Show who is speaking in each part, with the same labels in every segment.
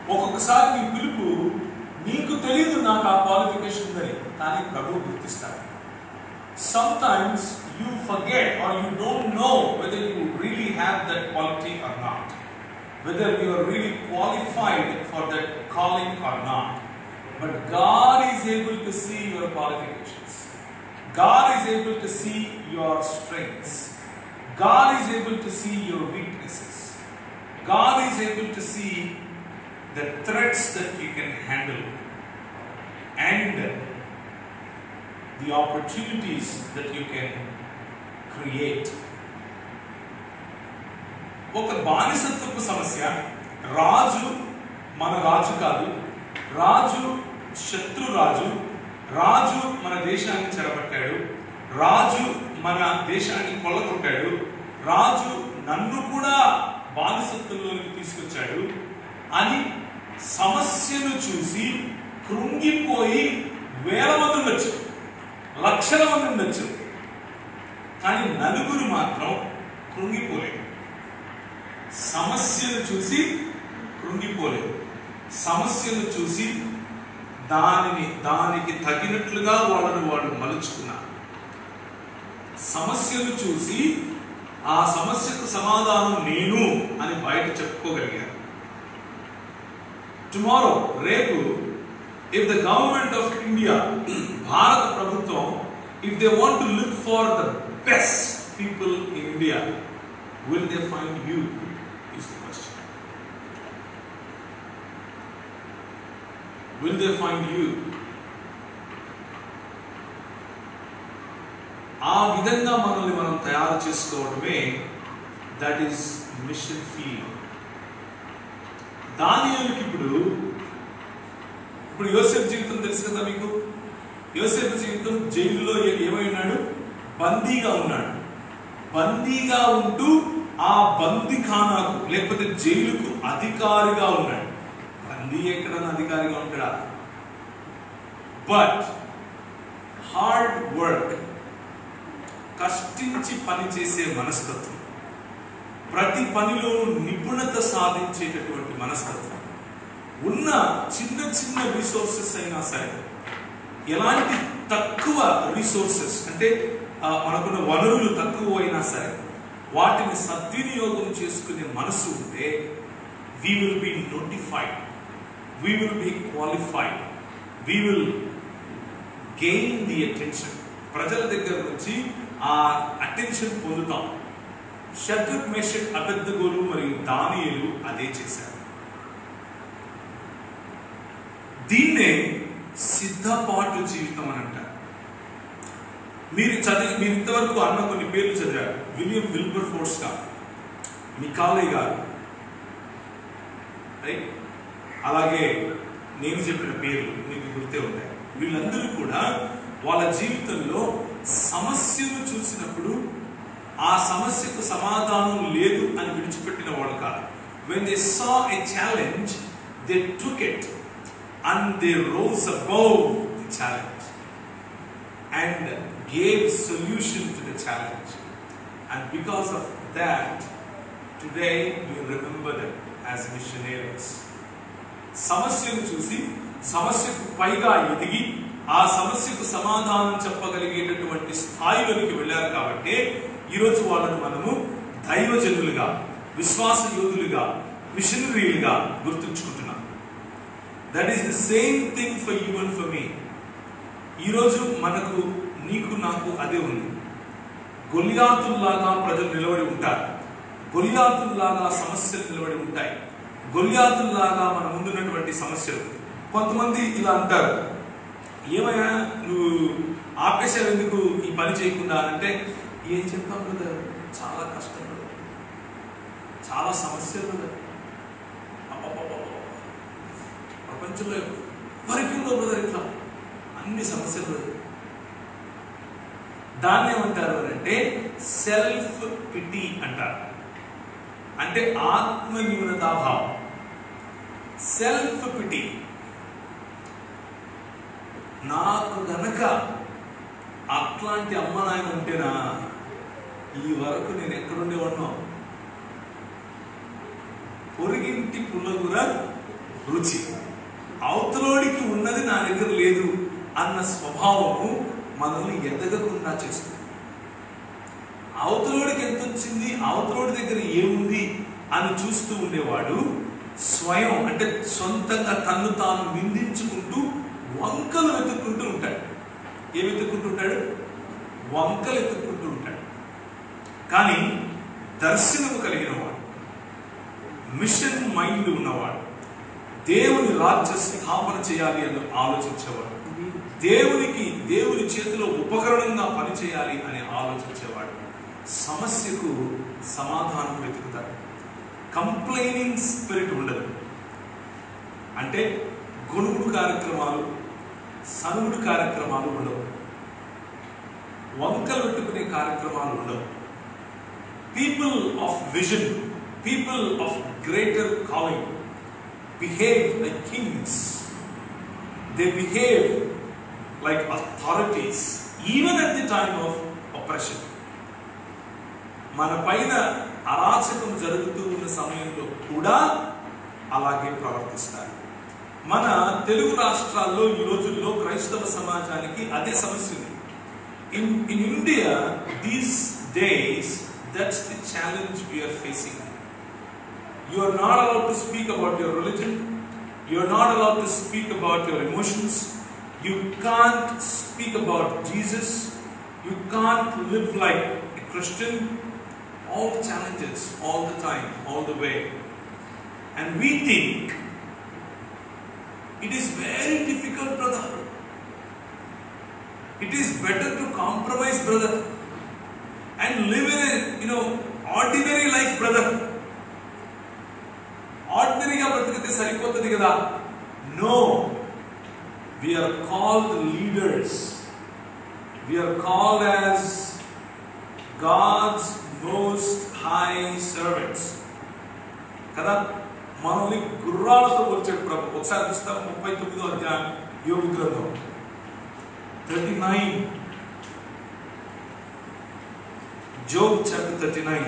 Speaker 1: ఒక్కొక్కసారి నీ పిలుపు నీకు తెలియదు నాకు ఆ క్వాలిఫికేషన్ ఉందని కానీ ప్రభు గుర్తిస్తాడు sometimes you forget or you don't know whether you really have that quality or not whether you are really qualified for that calling or not. But God is able to see your qualifications. God is able to see your strengths. God is able to see your weaknesses. God is able to see the threats that you can handle and the opportunities that you can create. ఒక బానిసత్వపు సమస్య రాజు మన రాజు కాదు రాజు శత్రు రాజు రాజు మన దేశాన్ని చెరపట్టాడు రాజు మన దేశాన్ని కొల్లగొట్టాడు రాజు నన్ను కూడా బానిసత్వంలోకి తీసుకొచ్చాడు అని సమస్యను చూసి కృంగిపోయి వేల మంది ఉండొచ్చు లక్షల మంది ఉండొచ్చు కానీ నలుగురు మాత్రం కృంగిపోలేదు సమస్యను చూసి కృంగిపోలేదు సమస్యను చూసి దానిని దానికి తగినట్లుగా వాళ్ళను వాళ్ళు మలుచుకున్నారు సమస్యను చూసి ఆ సమస్యకు సమాధానం నేను అని బయట చెప్పుకోగలిగారు టుమారో రేపు if the government of India భారత ప్రభుత్వం if they want to look for the best people in India will they find you is the question. Will they find you? ఆ విధంగా మనల్ని మనం తయారు చేసుకోవడమే దట్ ఈస్ మిషన్ ఫీల్ దానియాలకి ఇప్పుడు ఇప్పుడు యోసేపు జీవితం తెలుసు కదా మీకు యోసేపు జీవితం జైలులో ఏ- ఏమై ఉన్నాడు బందీగా ఉన్నాడు బందీగా ఉంటూ ఆ బందిఖానాకు లేకపోతే జైలుకు అధికారిగా ఉన్నాడు బందీ ఎక్కడన్నా అధికారిగా ఉంటాడా బట్ హార్డ్ వర్క్ కష్టించి పనిచేసే మనస్తత్వం ప్రతి పనిలో నిపుణత సాధించేటటువంటి మనస్తత్వం ఉన్న చిన్న చిన్న రిసోర్సెస్ అయినా సరే ఎలాంటి తక్కువ రిసోర్సెస్ అంటే ఆ, మనకున్న వనరులు తక్కువ అయినా సరే వాటిని సద్వినియోగం చేసుకునే మనసు ఉంటే we will be notified we will be qualified we will gain the attention ప్రజల దగ్గర నుంచి ఆ అటెన్షన్ పొందుతాం షద్రుక్ మెషక్ అబద్ధగోలు మరియు దానియులు అదే చేశారు దీన్నే సిద్ధపాటు జీవితం అని అంటారు మీరు చదివి మీరు ఇంతవరకు అన్న కొన్ని పేర్లు చదివారు విలియం విల్బర్ ఫోర్స్ గారు మికాలే గారు రైట్ అలాగే నేను చెప్పిన పేర్లు మీకు గుర్తే ఉంటాయి వీళ్ళందరూ కూడా వాళ్ళ జీవితంలో సమస్యను చూసినప్పుడు ఆ సమస్యకు సమాధానం లేదు అని విడిచిపెట్టిన వాళ్ళు కాదు when they saw a challenge they took it and they rose above the challenge and gave solution to the challenge. And because of that, today we remember them as missionaries. సమస్యను చూసి సమస్యకు పైగా ఎదిగి ఆ సమస్యకు సమాధానం చెప్పగలిగేటటువంటి స్థాయిలోనికి వెళ్ళారు కాబట్టి ఈరోజు వాళ్ళను మనము దైవజనులుగా విశ్వాస యోధులుగా మిషనరీలుగా గుర్తుంచుకుంటున్నాం that is the same thing for you and for me ఈరోజు మనకు నీకు నాకు అదే ఉంది గొలియాతుల్లాగా ప్రజలు నిలబడి ఉంటారు గొలియాతుల్లాగా సమస్యలు నిలబడి ఉంటాయి గొలియాతుల్లాగా మన ముందున్నటువంటి సమస్యలు కొంతమంది ఇలా అంటారు ఏమయ్యా నువ్వు ఆపేశావు ఎందుకు ఈ పని చేయకుండా అంటే ఏం చెప్తాం కదా చాలా కష్టం కదా చాలా సమస్యలు కదా అబ్బబ్బబ్బబ్బ. ప్రపంచంలో ఎవరికి ఉందో బ్రదర్ ఇట్లా అన్ని సమస్యలు బ్రదర్ దాన్ని ఏమంటారు అని అంటే సెల్ఫ్ పిటి అంటారు అంటే ఆత్మ న్యూనతాభావం సెల్ఫ్ పిటి నాకు గనక అట్లాంటి అమ్మ నాయన ఉంటేనా ఈ వరకు నేను ఎక్కడుండేవాడినో పొరిగింటి పుల్లగుర రుచి అవతలోడికి ఉన్నది నా దగ్గర లేదు అన్న స్వభావము మనల్ని ఎదగకుండా చేస్తుంది అవతలోడికి ఎంత వచ్చింది అవతలోడి దగ్గర ఏముంది అని చూస్తూ ఉండేవాడు స్వయం అంటే సొంతంగా తన్ను తాను నిందించుకుంటూ వంకలు వెతుక్కుంటూ ఉంటాడు ఏం వెతుక్కుంటూ ఉంటాడు వంకలు ఎత్తుక్కుంటూ ఉంటాడు కానీ దర్శనము కలిగిన వాడు మిషన్ మైండ్ ఉన్నవాడు దేవుని రాజ్య స్థాపన చేయాలి అని ఆలోచించేవాడు దేవునికి దేవుని చేతిలో ఉపకరణంగా పనిచేయాలి అని ఆలోచించేవాడు సమస్యకు సమాధానం వెతుకుతాడు కంప్లైనింగ్ స్పిరిట్ ఉండదు అంటే గొడుగుడు కార్యక్రమాలు సనుగుడు కార్యక్రమాలు ఉండవు వంకలు పెట్టుకునే కార్యక్రమాలు ఉండవు people of vision people of greater calling behave like kings they behave like authorities even at the time of operation మన పైన అరాచకం జరుగుతూ ఉన్న సమయంలో కూడా అలాగే ప్రవర్తిస్తారు మన తెలుగు రాష్ట్రాల్లో ఈ రోజుల్లో క్రైస్తవ సమాజానికి అదే సమస్య ఉంది in in India these days that's the challenge we are facing you are not allowed to speak about your religion you are not allowed to speak about your emotions you can't speak about Jesus you can't live like a Christian all the challenges, all the time, all the way. And we think it is very difficult, brother. It is better to compromise, brother, and live in a you know ordinary life, brother. ఆర్డినరీగా బ్రతికితే సరిపోతుంది కదా no we are called leaders we are called as God's most high servants కదా మనల్ని గుర్రాలతో పోల్చాడు ప్రభు ఒకసారి చూస్తాం ముప్పై తొమ్మిదో అధ్యాయం యోగి గ్రంథం thirty nine Job chapter thirty nine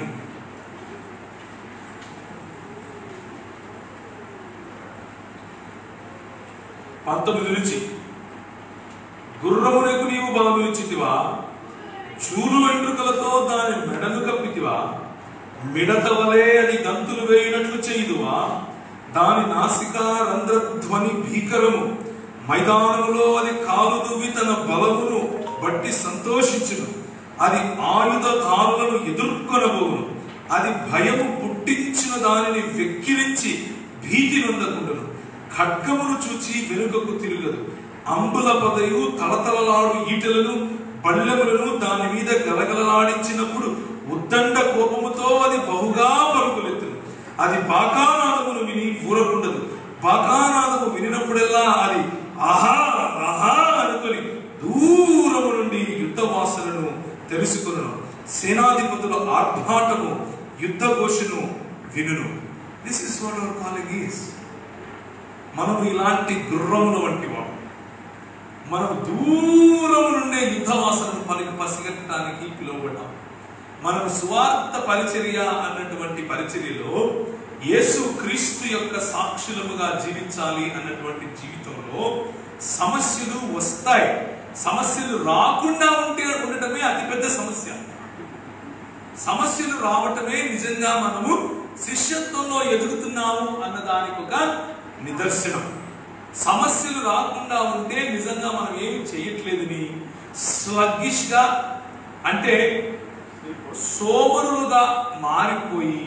Speaker 1: పంతొమ్మిది నుంచి గుర్రమునకు నీవు బలము ఇచ్చితివా చూలు వెంట్రుకలతో దాని మెడను కప్పితివా మిడత వలె అది గంతులు వేయినట్లు చేయుదువా దాని నాసిక రంధ్రధ్వని భీకరము మైదానములో అది కాలు దువ్వి తన బలమును బట్టి సంతోషించును అది ఆయుధ కారులను ఎదుర్కొనబోవును అది భయము పుట్టించిన దానిని వెక్కిరించి భీతి నొందకుండును ఖడ్గమును చూచి వెనుకకు తిరుగదు అంబుల పదయు తలతలలాడు ఈటలను బళ్ళెములను దాని మీద గలగలలాడించినప్పుడు ఉద్దండ కోపముతో అది బహుగా పరుగులెత్తును అది బాకానాదమును విని ఊరకుండదు బాకానాదము వినినప్పుడెల్లా అది ఆహా ఆహా అనుకొని దూరము నుండి యుద్ధ వాసనను తెలుసుకును సేనాధిపతుల ఆర్భాటము యుద్ధ ఘోషను వినును this is what our calling is మనం ఇలాంటి గుర్రముల వంటి వాడు మనం దూరం నుండే యుద్ధ వాసనను పలికి పసిగట్టడానికి పిలువబడ్డాం మనం స్వార్థ పరిచర్య అన్నటువంటి పరిచర్యలో యేసు క్రీస్తు యొక్క సాక్షులముగా జీవించాలి అన్నటువంటి జీవితంలో సమస్యలు వస్తాయి సమస్యలు రాకుండా ఉంటే ఉండటమే అతిపెద్ద సమస్య సమస్యలు రావటమే నిజంగా మనము శిష్యత్వంలో ఎదుగుతున్నాము అన్న దానికి ఒక నిదర్శనం సమస్యలు రాకుండా ఉంటే నిజంగా మనం ఏమి చేయట్లేదని స్లగ్గిష్ గా అంటే సోమరులుగా మారిపోయి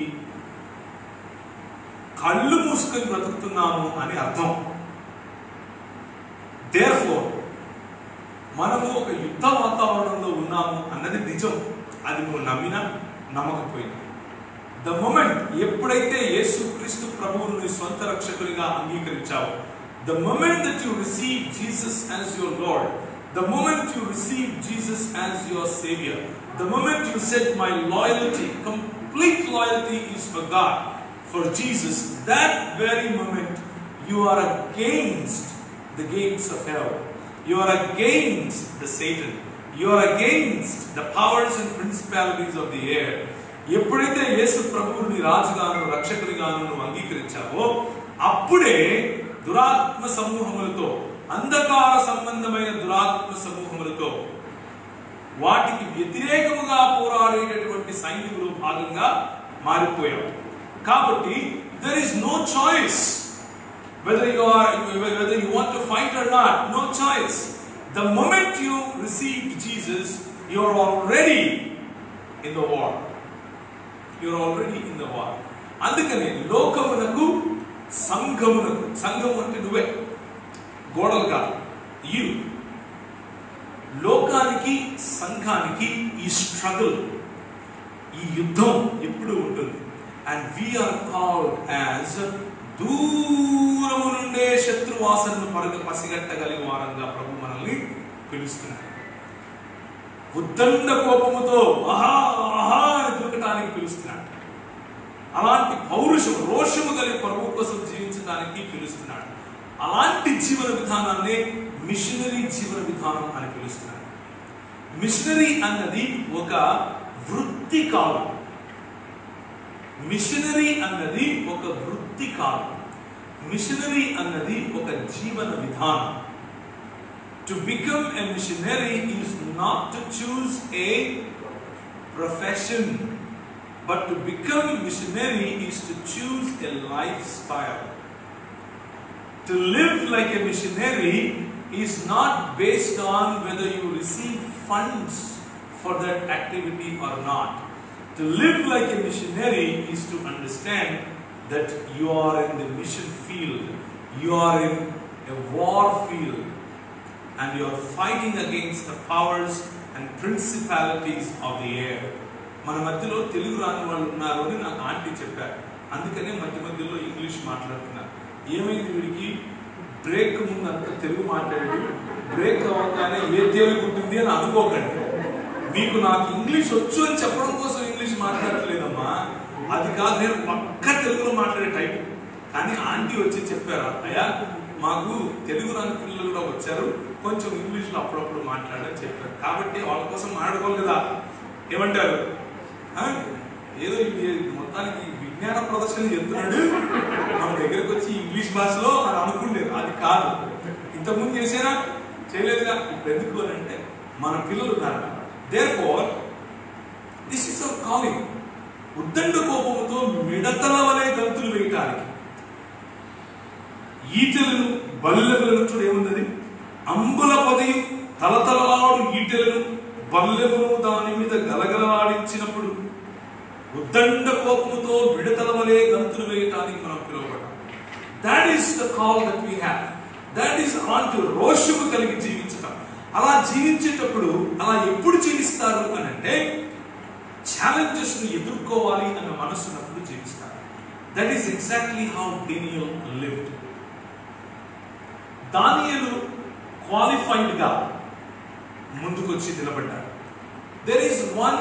Speaker 1: కళ్ళు మూసుకొని బ్రతుకుతున్నాము అని అర్థం దేర్ఫోర్ మనము ఒక యుద్ధ వాతావరణంలో ఉన్నాము అన్నది నిజం అది నువ్వు నమ్మినా నమ్మకపోయినా ద మొమెంట్ ఎప్పుడైతే యేసు క్రీస్తు ప్రభువును నీ సొంత రక్షకునిగా అంగీకరించావు the moment that you receive Jesus as your Lord the moment you receive Jesus as your saviour the moment you set my loyalty complete loyalty is for God for Jesus that very moment you are against the gates of hell. You are against the Satan. You are against the powers and principalities of the air. ఎప్పుడైతే యేసు ప్రభువుని రాజుగాను రక్షకునిగాను నువ్వు అంగీకరించావో అప్పుడే దురాత్మ సమూహములతో అంధకార సంబంధమైన దురాత్మ సమూహములతో వాటికి వ్యతిరేకముగా పోరాడేటటువంటి సైనికులు భాగంగా మారిపోయారు కాబట్టి there is no choice whether you are whether you want to fight or not no choice the moment you received jesus you are already in the war you are already in the war అందుకని లోకమునకు సంఘమునకు సంఘము అంటే నువ్వే గోడలు కాదు you లోకానికి సంఘానికి ఈ స్ట్రగుల్ ఈ యుద్ధం ఎప్పుడు ఉంటుంది అండ్ వీఆర్ కాల్డ్ యాజ్ దూరము నుండే శత్రువాసనను పరగ పసిగట్టగలిగిన వారంగా ప్రభు మనల్ని పిలుస్తున్నాడు ఉద్దండ కోపముతో ఆహా ఆహా అని దూకటానికి పిలుస్తున్నాడు అలాంటి పౌరుషం రోషము కలిగి ప్రభు కోసం జీవించడానికి పిలుస్తున్నాడు అలాంటి జీవన విధానాన్ని మిషనరీ జీవన విధానం అని పిలుస్తున్నాడు మిషనరీ అన్నది ఒక వృత్తి కాదు మిషనరీ అన్నది ఒక వృత్తి కాదు మిషనరీ అన్నది ఒక జీవన విధానం to become a missionary is not to choose a profession but to become missionary is to choose a lifestyle to live like a missionary is not based on whether you receive funds for that activity or not To live like a missionary is to understand that you are in the mission field, you are in a war field, and you are fighting against the powers and principalities of the air. మన మధ్యలో తెలుగు రాని వాళ్ళు ఉన్నారు అని నాకు aunty చెప్పారు అందుకనే మధ్య మధ్యలో ఇంగ్లీష్ మాట్లాడుతున్నారు ఏమైంది వీడికి బ్రేక్ ముందు అంత తెలుగు మాట్లాడాడు బ్రేక్ అవ్వగానే ఏ తెలుగు ఉంటుంది అని అనుకోకండి మీకు నాకు ఇంగ్లీష్ వచ్చు అని చెప్పడం కోసం ఇంగ్లీష్ మాట్లాడట్లేదమ్మా అది కాదు నేను పక్క తెలుగులో మాట్లాడే టైప్ కానీ ఆంటీ వచ్చి చెప్పారు అయ్యా మాకు తెలుగు రాని పిల్లలు కూడా వచ్చారు కొంచెం ఇంగ్లీష్లో అప్పుడప్పుడు మాట్లాడని చెప్పారు కాబట్టి వాళ్ళ కోసం మాట్లాడుకోవాలి కదా ఏమంటారు ఆ? ఏదో ఇది మొత్తానికి విజ్ఞాన ప్రదర్శన చెప్తున్నాడు మన దగ్గరకు వచ్చి ఇంగ్లీష్ భాషలో అని అనుకుండేది అది కాదు ఇంతకుముందు చేసారా చేయలేదుగా ఇప్పుడు ఎందుకు అని అంటే మన పిల్లలు ఉన్నారు therefore this is our calling ఉద్దండ కోపముతో మిడతల వలె గంతులు వేయటానికి ఈటెలను బల్లెములను చూడు ఏముందని అంబుల పదయు తలతలలాడు ఈటెలను బల్లెమును దాని మీద గలగలలాడించినప్పుడు ఉద్దండ కోపముతో విడతల వలె గంతులు వేయటానికి మనం పిలువబడ్డాం that is the call that we have that is అలాంటి రోషము కలిగి జీవించటం అలా జీవించేటప్పుడు అలా ఎప్పుడు జీవిస్తారు అని అంటే ఛాలెంజెస్ ని ఎదుర్కోవాలి అన్న మనసు ఉన్నప్పుడు జీవిస్తారు that is exactly how Daniel lived Daniyelu qualified గా ముందుకొచ్చి నిలబడ్డాడు there is one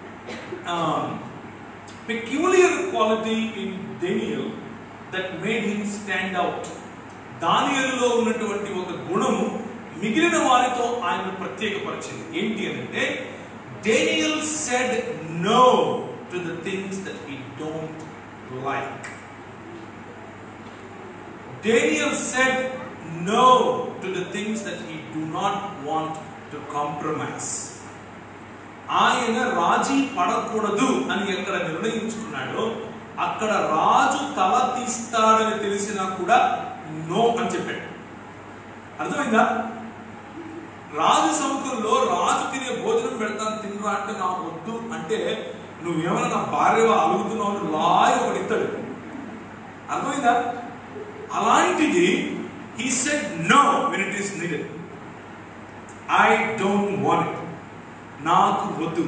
Speaker 1: peculiar quality in Daniel that made him stand out దానియలులో ఉన్నటువంటి ఒక గుణము మిగిలిన వారితో ఆయన ప్రత్యేకపరిచింది ఏంటి అని అంటే Daniel said no to the things that he don't like Daniel said no to the things that he do not want to compromise. ఆయన రాజీ పడకూడదు అని ఎక్కడ నిర్ణయించుకున్నాడో అక్కడ రాజు తల తీస్తాడని తెలిసినా కూడా నో అని చెప్పాడు అర్థమైందా రాజు సముఖంలో రాజు తినే భోజనం పెడతాను తినరా అంటే నాకు వద్దు అంటే నువ్వేమైనా నా భార్య అలుగుతున్నావు లాయ్ ఒకటి ఇస్తాడు అర్థమైందా అలాంటిది he said no when it is needed I don't want it నాకు వద్దు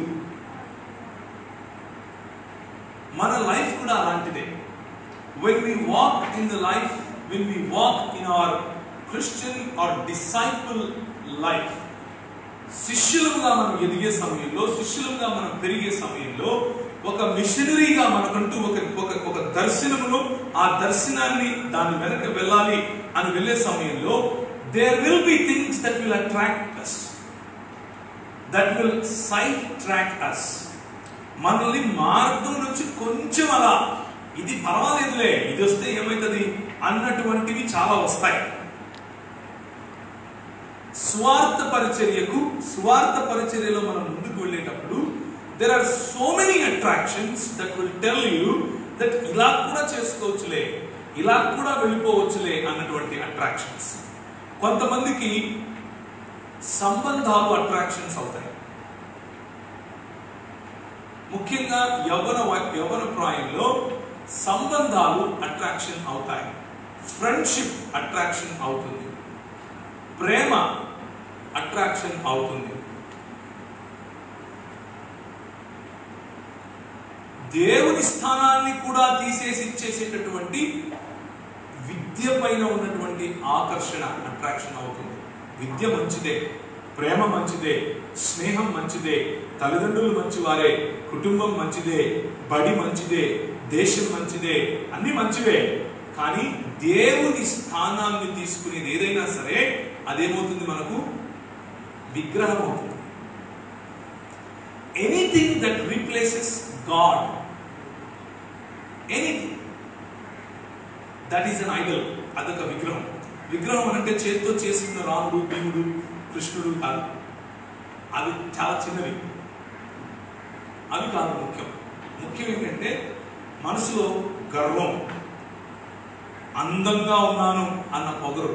Speaker 1: మన లైఫ్ కూడా అలాంటిదే when we walk in the life when we walk in our Christian or disciple life శిష్యులుగా మనం ఎదిగే సమయంలో శిష్యులుగా మనం పెరిగే సమయంలో ఒక మిషనరీగా మనకంటూ ఒక ఒక ఒక దర్శనమును ఆ దర్శనాన్ని దాని వెనక వెళ్ళాలి అని వెళ్ళే సమయంలో there will be things that will attract us that will sidetrack us మనల్ని మార్గం నుంచి కొంచెం అలా ఇది పర్వాలేదులే ఇది వస్తే ఏమవుతుంది అన్నటువంటివి చాలా వస్తాయి స్వార్థ పరిచర్యకు స్వార్థ పరిచర్యలో మనం ముందుకు వెళ్ళేటప్పుడు there are so many attractions that will tell you that ఇలా కూడా చేసుకోవచ్చులే ఇలా కూడా వెళ్ళిపోవచ్చులే అన్నటువంటి అట్రాక్షన్స్ కొంతమందికి సంబంధాలు అట్రాక్షన్స్ అవుతాయి ముఖ్యంగా యవన వ- యవన ప్రాయంలో సంబంధాలు అట్రాక్షన్ అవుతాయి ఫ్రెండ్షిప్ అట్రాక్షన్ అవుతుంది ప్రేమ అట్రాక్షన్ అవుతుంది దేవుని స్థానాన్ని కూడా తీసేసి ఇచ్చేసేటటువంటి విద్య పైన ఉన్నటువంటి ఆకర్షణ అట్రాక్షన్ అవుతుంది విద్య మంచిదే ప్రేమ మంచిదే స్నేహం మంచిదే తల్లిదండ్రులు మంచివారే కుటుంబం మంచిదే బడి మంచిదే దేశం మంచిదే అన్ని మంచివే కానీ దేవుని స్థానాన్ని తీసుకునేది ఏదైనా సరే అదేమవుతుంది మనకు విగ్రహం అవుతుంది anything that replaces God anything that is an idol అదొక విగ్రహం విగ్రహం అంటే చేతితో చేసిన రాముడు భీముడు కృష్ణుడు కాదు అవి చాలా చిన్నవి అవి కాదు ముఖ్యం ముఖ్యం ఏంటంటే మనసులో గర్వం అందంగా ఉన్నాను అన్న పొగరు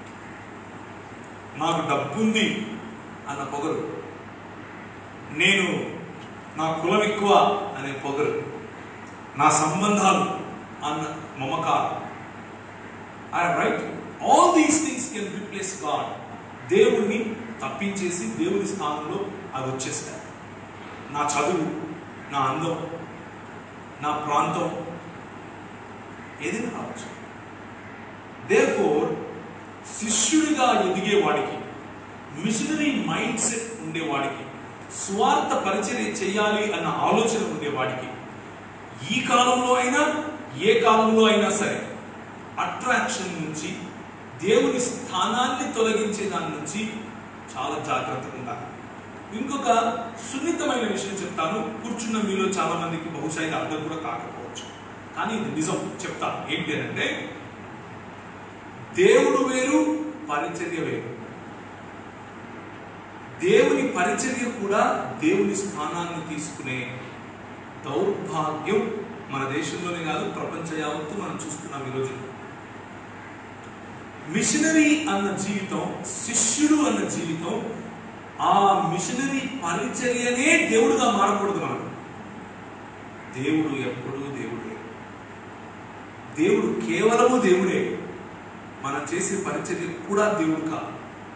Speaker 1: నాకు డబ్బుంది అన్న పొగరు నేను నా కులం ఎక్కువ అనే పొగరు నా సంబంధాలు అన్న మమకారం I right all these things can replace God దేవుణ్ణి తప్పించేసి దేవుని స్థానంలో అవి వచ్చేస్తాయి నా చదువు నా అందం నా ప్రాంతం ఏదైనా కావచ్చు దేర్ఫోర్ శిష్యుడిగా ఎదిగేవాడికి మిషనరీ మైండ్ సెట్ ఉండేవాడికి స్వార్థ పరిచర్య చేయాలి అన్న ఆలోచన ఉండేవాడికి ఈ కాలంలో అయినా ఏ కాలంలో అయినా సరే అట్రాక్షన్ నుంచి దేవుని స్థానాన్ని తొలగించే దాని నుంచి చాలా జాగ్రత్తగా ఉండాలి ఇంకొక సున్నితమైన విషయం చెప్తాను కూర్చున్న మీలో చాలా మందికి బహుశా ఇది అర్థం కూడా కాకపోవచ్చు కానీ ఇది నిజం చెప్తాను ఏంటి అని అంటే దేవుడు వేరు పరిచర్య వేరు దేవుని పరిచర్య కూడా దేవుని స్థానాన్ని తీసుకునే దౌర్భాగ్యం మన దేశంలోనే కాదు ప్రపంచ యావత్తు మనం చూస్తున్నాం ఈరోజు మిషనరీ అన్న జీవితం శిష్యుడు అన్న జీవితం ఆ మిషనరీ పరిచర్యనే దేవుడుగా మారకూడదు మనకు దేవుడు ఎప్పుడూ దేవుడే దేవుడు కేవలము దేవుడే మనం చేసే పరిచర్య కూడా దేవుడు కాదు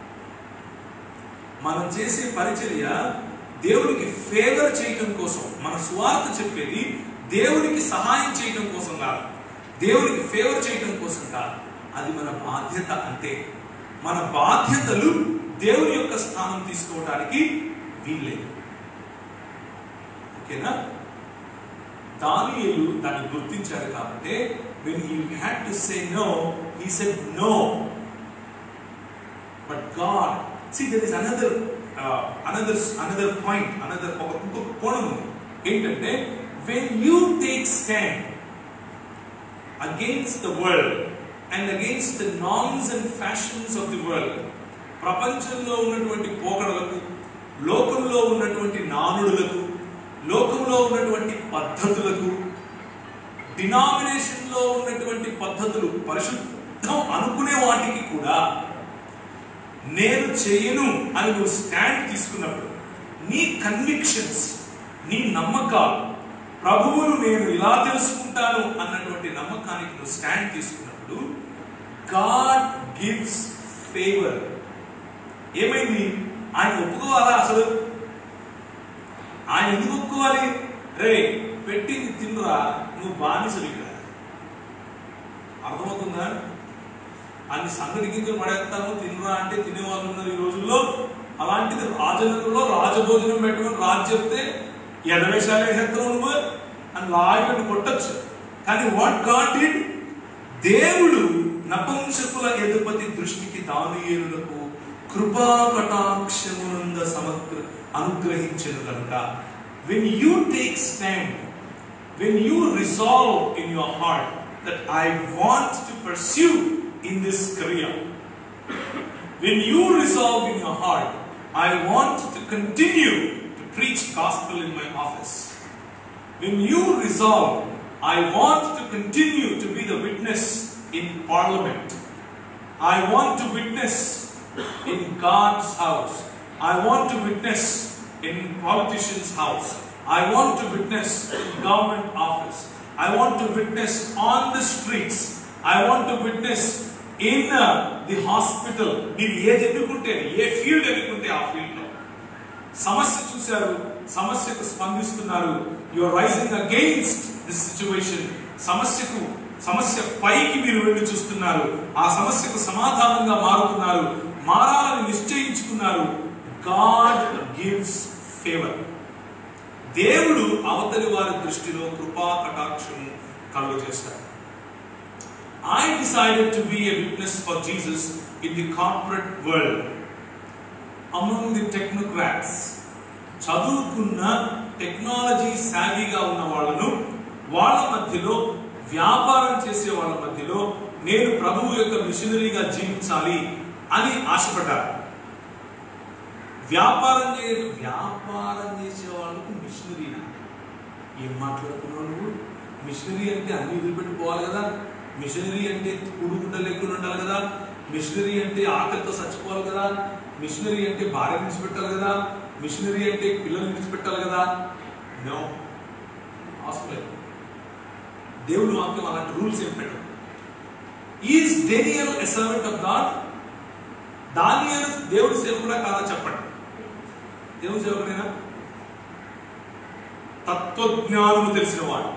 Speaker 1: మనం చేసే పరిచర్య దేవునికి ఫేవర్ చేయటం కోసం మన స్వార్థ చెప్పేది దేవునికి సహాయం చేయటం కోసం కాదు దేవునికి ఫేవర్ చేయటం కోసం కాదు అది మన బాధ్యత అంతే మన బాధ్యతలు దేవుని యొక్క స్థానం తీసుకోవడానికి వీల్లేదు ఓకేనా దానియేలు దాన్ని గుర్తించాడు కాబట్టి when he had to say no he said no but god see there is another uh, another another point another ఒక ఇంకొక కోణం ఉంది ఏంటంటే when you take stand against the world and against the norms and fashions of the world ప్రపంచంలో ఉన్నటువంటి పోకడలకు లోకంలో ఉన్నటువంటి నానుడులకు లోకంలో ఉన్నటువంటి పద్ధతులకు డినామినేషన్లో ఉన్నటువంటి పద్ధతులు పరిశుద్ధం అనుకునే వాటికి కూడా నేను చేయను అని నువ్వు స్టాండ్ తీసుకున్నప్పుడు నీ కన్విక్షన్స్ నీ నమ్మకాలు ప్రభువును నేను ఇలా తెలుసుకుంటాను అన్నటువంటి నమ్మకానికి నువ్వు స్టాండ్ తీసుకున్నప్పుడు గాడ్ గివ్స్ ఫేవర్ ఏమైంది ఆయన ఒప్పుకోవాలా అసలు ఆయన ఎందుకు ఒప్పుకోవాలి రే పెట్టింది తినరా నువ్వు బానిసలు ఇక్కడ అర్థమవుతుందా అన్ని సంగతి గింజలు పడేస్తాను తినరా అంటే తినేవాళ్ళు ఉన్నారు ఈ రోజుల్లో అలాంటిది రాజనగరంలో రాజభోజనం పెట్టుకుని రాజు చెప్తే ఎడవేషాలు వేసేస్తావు నువ్వు అని లాగి కొట్టచ్చు కానీ వాట్ గాడ్ డిడ్ దేవుడు నపంసకుల ఎదుపతి దృష్టికి దానియేలులకు కృపా కటాక్షమునంద సమగ్ర అనుగ్రహించను కనుక when you take stand when you resolve in your heart that I want to pursue in this career. When you resolve in your heart, I want to continue to preach gospel in my office. When you resolve, I want to continue to be the witness in parliament. I want to witness in God's house. I want to witness in politician's house. I want to witness in government office. I want to witness on the streets. I want to witness in uh, the hospital. మీరు ఏది ఎన్నుకుంటే ఏ field ఎన్నుకుంటే ఆ field లో సమస్య చూశారు సమస్యకు స్పందిస్తున్నారు you are rising against this situation సమస్యకు సమస్య పైకి మీరు వెళ్ళి చూస్తున్నారు ఆ సమస్యకు సమాధానంగా మారుతున్నారు మారాలని నిశ్చయించుకున్నారు గాడ్ గివ్స్ ఫేవర్ దేవుడు అవతలి వారి దృష్టిలో కృపా కటాక్షము కలుగ చేస్తాడు I decided to be a witness for Jesus in the corporate world among the technocrats చదువుకున్న టెక్నాలజీ సాగిగా ఉన్న వాళ్ళను వాళ్ళ మధ్యలో వ్యాపారం చేసే వాళ్ళ మధ్యలో నేను ప్రభువు యొక్క మిషనరీగా జీవించాలి అని ఆశపడ్డారు వ్యాపారం చే వ్యాపారం చేసే వాళ్ళకు మిషనరీనా ఏం మాట్లాడుతున్నావు నువ్వు మిషనరీ అంటే అన్ని వదిలిపెట్టుకోవాలి కదా మిషనరీ అంటే కూడుకుంట లేకుండా ఉండాలి కదా మిషనరీ అంటే ఆకలితో చచ్చిపోవాలి కదా మిషనరీ అంటే భార్య విడిచిపెట్టాలి కదా మిషనరీ అంటే పిల్లలు విడిచిపెట్టాలి కదా నో అవసరం లేదు దేవుడు వాక్యం అలాంటి రూల్స్ ఏం పెట్టడు is Daniel a servant of God Daniyelu దేవుడి సేవకుడా కాదా చెప్పండి దేవుడి సేవకుడేనా తత్వజ్ఞానము తెలిసిన వాడు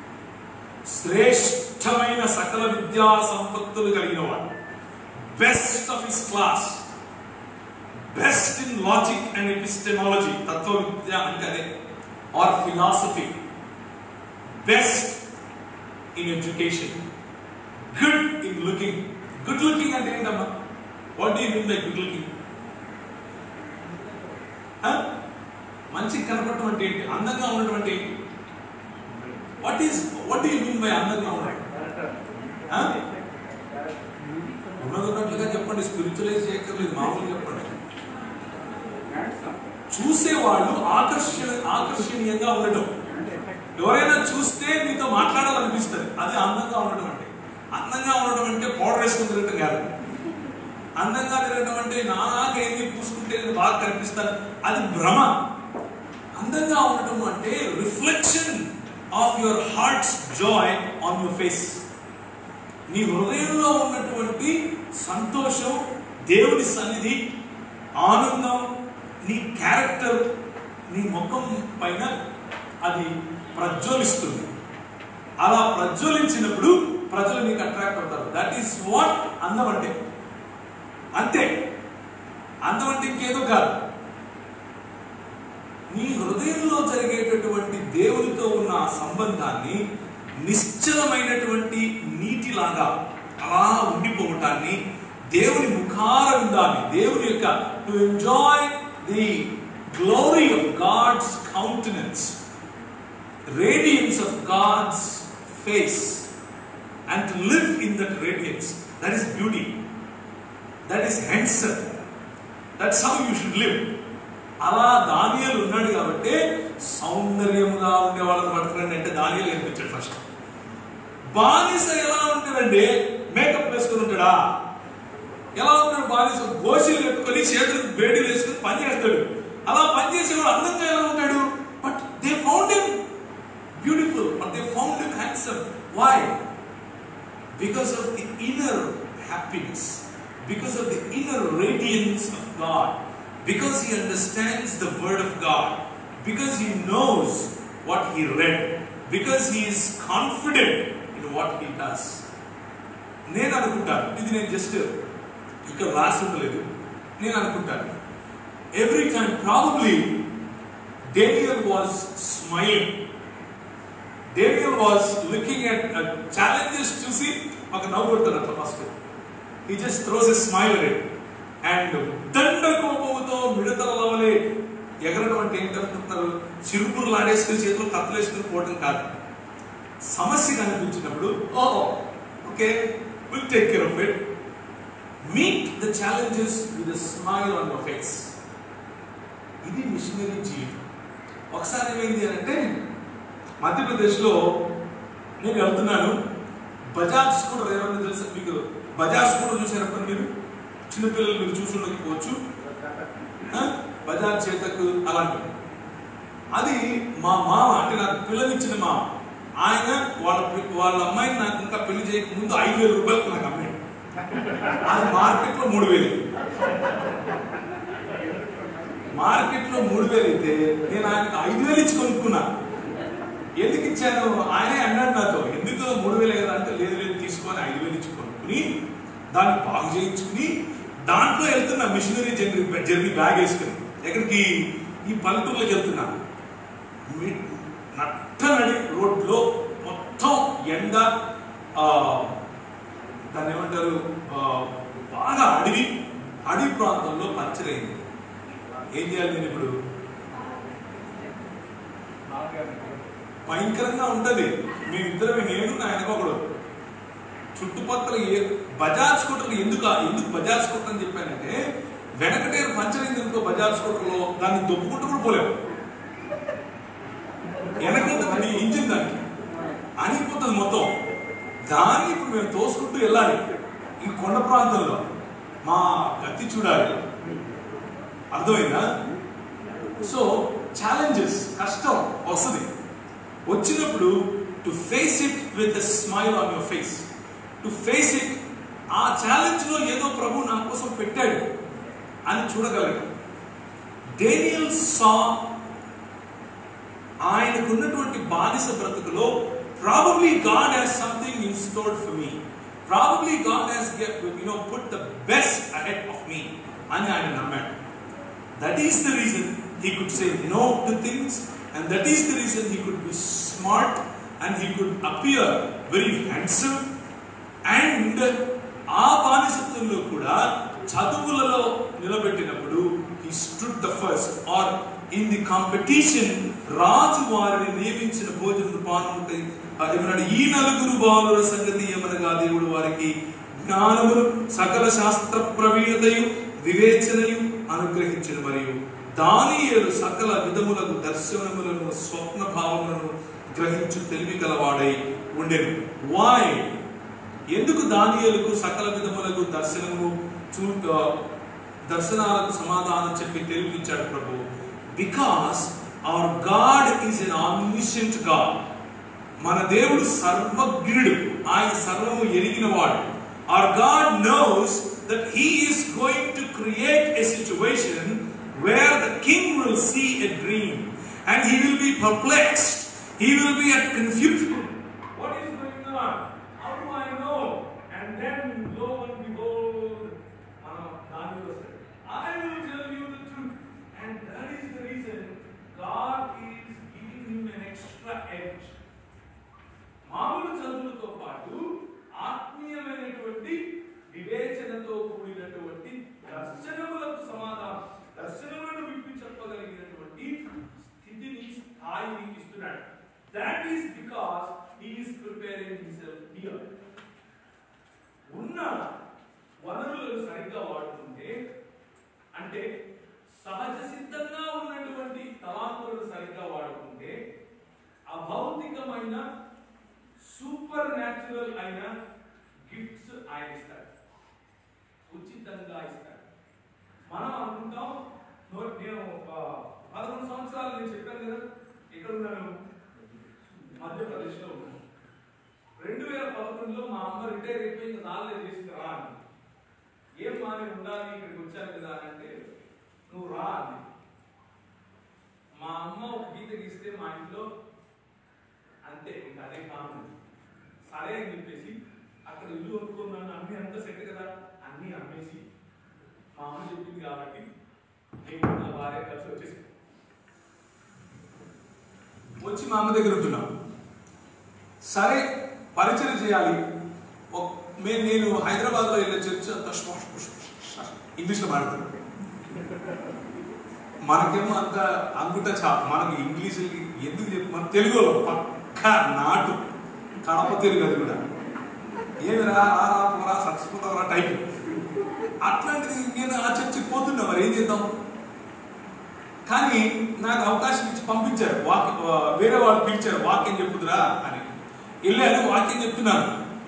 Speaker 1: శ్రేష్టమైన సకల విద్యా సంపత్తులు కలిగిన వాడు best of his class best in logic and epistemology తత్వ విద్య అంటే అదే or philosophy best in education good in looking good looking అంటే ఏంటమ్మా what do mean by good looking మంచి కనపడటం అంటే ఏంటి అందంగా ఉండటం అంటే ఏంటి what is what do mean by అందంగా ఉండడం Huh? ఉన్నది ఉన్నట్లుగా చెప్పండి స్పిరిచువలైజ్ చేయక్కర్లేదు మామూలుగా చెప్పండి చూసేవాళ్ళు ఆకర్షణ ఆకర్షణీయంగా ఉండటం ఎవరైనా చూస్తే మీతో మాట్లాడాలనిపిస్తుంది అది అందంగా ఉండడం అంటే అందంగా ఉండడం అంటే పౌడర్ వేసుకుని తిరగటం కాదు అందంగా తిరగటం అంటే నాకేంది పూసుకుంటే నేను బాగా కనిపిస్తాను అది భ్రమ అందంగా ఉండటం అంటే reflection of your heart's joy on your face నీ హృదయంలో ఉన్నటువంటి సంతోషం దేవుని సన్నిధి ఆనందం నీ క్యారెక్టర్ నీ ముఖం పైన అది ప్రజ్వలిస్తుంది అలా ప్రజ్వలించినప్పుడు ప్రజలు నీకు అట్రాక్ట్ అవుతారు దట్ ఈస్ వాట్ అందం అంటే అంతే అందం అంటే ఇంకేదో కాదు నీ హృదయంలో జరిగేటటువంటి దేవునితో ఉన్న ఆ సంబంధాన్ని నిశ్చలమైనటువంటి నీటిలాగా అలా ఉండిపోవటాన్ని దేవుని ముఖార విందాన్ని దేవుని యొక్క to enjoy the glory of God's countenance radiance of God's face and to live in that radiance that is beauty that is హెన్సర్ that's how you should live అలా దానియలు ఉన్నాడు కాబట్టి సౌందర్యముగా ఉండే వాళ్ళని పట్టుకురండి అంటే దానియలు కనిపించాడు ఫస్ట్ బానిస ఎలా ఉంటాడండి మేకప్ వేసుకుని ఉంటాడా ఎలా ఉంటాడు బానిస గోషిలు కట్టుకొని చేతులకు వేడిలు వేసుకుని పని చేస్తాడు అలా పని చేసేవాడు అందంగా ఎలా ఉంటాడు but they found him beautiful but they found him handsome why because of the inner happiness because of the inner radiance of God because he understands the word of God, because he knows what he read, because he is confident in what he does. నేను అనుకుంటాను ఇది నేను just ఇక్కడ రాసి ఉండలేదు నేను అనుకుంటాను every time probably Daniel was smiling Daniel was looking at challenges చూసి ఒక నవ్వు కొడతాడు అట్లా first he just throws a smile at and దండ కోపంతో మిడతల లవలే ఎగరడం అంటే ఏంటనుకుంటున్నారు చిరుపురు లాడేసుకుని చేతులు కత్తలేసుకుని పోవడం కాదు సమస్య కనిపించినప్పుడు oh okay will take care of it meet the challenges with smile on your face ఇది మిషనరీ జీవితం ఒకసారి ఏమైంది అని అంటే మధ్యప్రదేశ్లో నేను వెళ్తున్నాను బజాజ్ స్కూటర్ ఎవరైనా తెలుసా మీకు బజాజ్ స్కూటర్ చూసారప్పుడు మీరు చిన్నపిల్లలు మీరు చూసి ఉండకపోవచ్చు ఆ? బజాజ్ చేతకు అలాంటివి అది మా మామ అంటే నాకు పిల్లనిచ్చిన మామ ఆయన వాళ్ళ పి- వాళ్ళ అమ్మాయిని నాకు ఇంకా పెళ్లి చేయక ముందు ఐదు వేల రూపాయలకు నాకు అమ్మాయి అది మార్కెట్లో మూడు వేలు మార్కెట్లో మూడు వేలు అయితే నేను ఆయనకు ఐదు వేలు ఇచ్చి కొనుక్కున్నా ఎందుకు ఇచ్చాను ఆయనే అన్నాడు నాతో ఎందుకు మూడు వేలే కదా అంటే లేదు లేదు తీసుకొని ఐదు వేలు ఇచ్చి కొనుక్కుని దాన్ని బాగు చేయించుకుని దాంట్లో వెళ్తున్నా మిషనరీ జర్నీ జర్నీ బ్యాగ్ వేసుకుని ఎక్కడికి ఈ పల్లెటూర్లోకి వెళ్తున్నా మీ- నట్టనడి రోడ్లో మొత్తం ఎండ ఆ, దాన్ని ఏమంటారు ఆ, బాగా అడవి అడవి ప్రాంతంలో పంచర్ అయింది ఏం చేయాలి నేను ఇప్పుడు భయంకరంగా ఉంటది మేమిద్దరం నేను నా వెనకొకడు చుట్టుపక్కల ఏ బజాజ్ స్కూటర్లు ఎందుకు ఎందుకు బజాజ్ స్కూటర్ అని చెప్పానంటే వెనకటే పంచర్ అయింది అనుకో బజాజ్ స్కూటర్లో దాన్ని దొప్పుకుంటూ కూడా పోలేము వెనకుంటుంది ఇంజిన్ దానికి అనిపోతుంది మొత్తం దాన్ని ఇప్పుడు మేము తోసుకుంటూ వెళ్ళాలి ఈ కొండ ప్రాంతంలో మా గతి చూడాలి అర్థమైందా సో ఛాలెంజెస్ కష్టం వస్తుంది వచ్చినప్పుడు to face it with smile on your face to face it ఆ ఛాలెంజ్ లో ఏదో ప్రభు నా కోసం పెట్టాడు అని చూడగలగడం డేనియల్ సా ఆయనకున్నటువంటి బానిస బ్రతుకులో probably God has something in stored for me probably God has you know put the best ahead of me అని ఆయన నమ్మాడు that is the reason he could say no to things and that is the reason he could be smart and he could appear very handsome and ఆ బానిసత్వంలో కూడా చదువులలో నిలబెట్టినప్పుడు he stood the first or in the competition రాజు వారిని నియమించిన భోజన పానముకై ఏమన్నాడు ఈ నలుగురు బాలుల సంగతి ఏమనగా దేవుడు వారికి జ్ఞానమును సకల శాస్త్ర ప్రవీణతయు వివేచనయు అనుగ్రహించిన మరియు దానియేలు సకల విధములకు దర్శనములను స్వప్న భావములను గ్రహించు తెలివి గలవాడై ఉండెను వై ఎందుకు దానియేలుకు సకల విధములకు దర్శనము చూ ఆ, దర్శనాలకు సమాధానం చెప్పి తెలివిచ్చాడు ప్రభు because our God is an omniscient God మన దేవుడు సర్వజ్ఞుడు ఆయన సర్వము ఎరిగినవాడు our God knows that He is going to create a situation where the king will see a dream and he will be perplexed. He will be at confusion. What is going on? How do I know? And then, lo and behold, మనం దానిలో వస్తాడు. I will tell you the truth. And that is the reason God is giving him an extra edge. మామూలు చదువులతో పాటు ఆత్మీయమైనటువంటి వివేచనతో కూడినటువంటి దర్శనములకు సమాధానం దర్శనములను విప్పి చెప్పగలిగినటువంటి స్థితిని స్థాయిని ఇస్తున్నాడు that is because he is preparing himself here ఉన్న వనరులను సరిగ్గా వాడుతుంటే అంటే సహజ సిద్ధంగా ఉన్నటువంటి తలాంతులను సరిగ్గా వాడుకుంటే అభౌతికమైన సూపర్ న్యాచురల్ అయిన గిఫ్ట్స్ ఆయన ఇస్తాడు ఉచితంగా ఇస్తాడు మనం అనుకుంటాం "నో- నేను ఒక పదకొండు సంవత్సరాలు నేను చెప్పాను కదా ఎక్కడ ఉన్నాను మధ్యప్రదేశ్లో ఉన్నాను రెండు వేల పదకొండులో మా అమ్మ రిటైర్ అయిపోయి ఇంకా నాలుగే తీసుకురా అని ఏం మా నేను ఉండాలి ఇక్కడికి వచ్చాను కదా అని అంటే నువ్వు రా అని మా అమ్మ ఒక గీత గీస్తే మా ఇంట్లో అంతే ఇంకా అదే కామన్ సరే అని చెప్పేసి అక్కడ ఇల్లు కొనుక్కున్నాను అన్ని అంతా సెట్ కదా అన్ని అమ్మేసి మా అమ్మ చెప్పింది కాబట్టి నేను నా భార్య కలిసి వచ్చేసి వచ్చి మా అమ్మ దగ్గర ఉంటున్నాం సరే పరిచయం చేయాలి ఒక- మే- నేను హైదరాబాద్లో వెళ్ళే చర్చ్ అంత స్పష్ స్పష్ స్పష్ ఇంగ్లీష్లో మాట్లాడుతున్నాను మనకేమో అంత అంగుట చా మనకి ఇంగ్లీష్ ఎందుకు చెప్పు మన తెలుగులో పక్క నాటు కడప తెలుగు అది కూడా ఏమిరా రా రా పోరా చచ్చిపోతావరా టైప్ అట్లాంటిది నేను ఆ చర్చికి పోతున్నా మరి ఏం చేద్దాం కానీ నాకు అవకాశం ఇచ్చి పంపించారు వాక్ వేరే వాళ్ళు పిలిచారు వాక్యం చెప్పుదురా అని వెళ్ళాను వాక్యం చెప్తున్నాను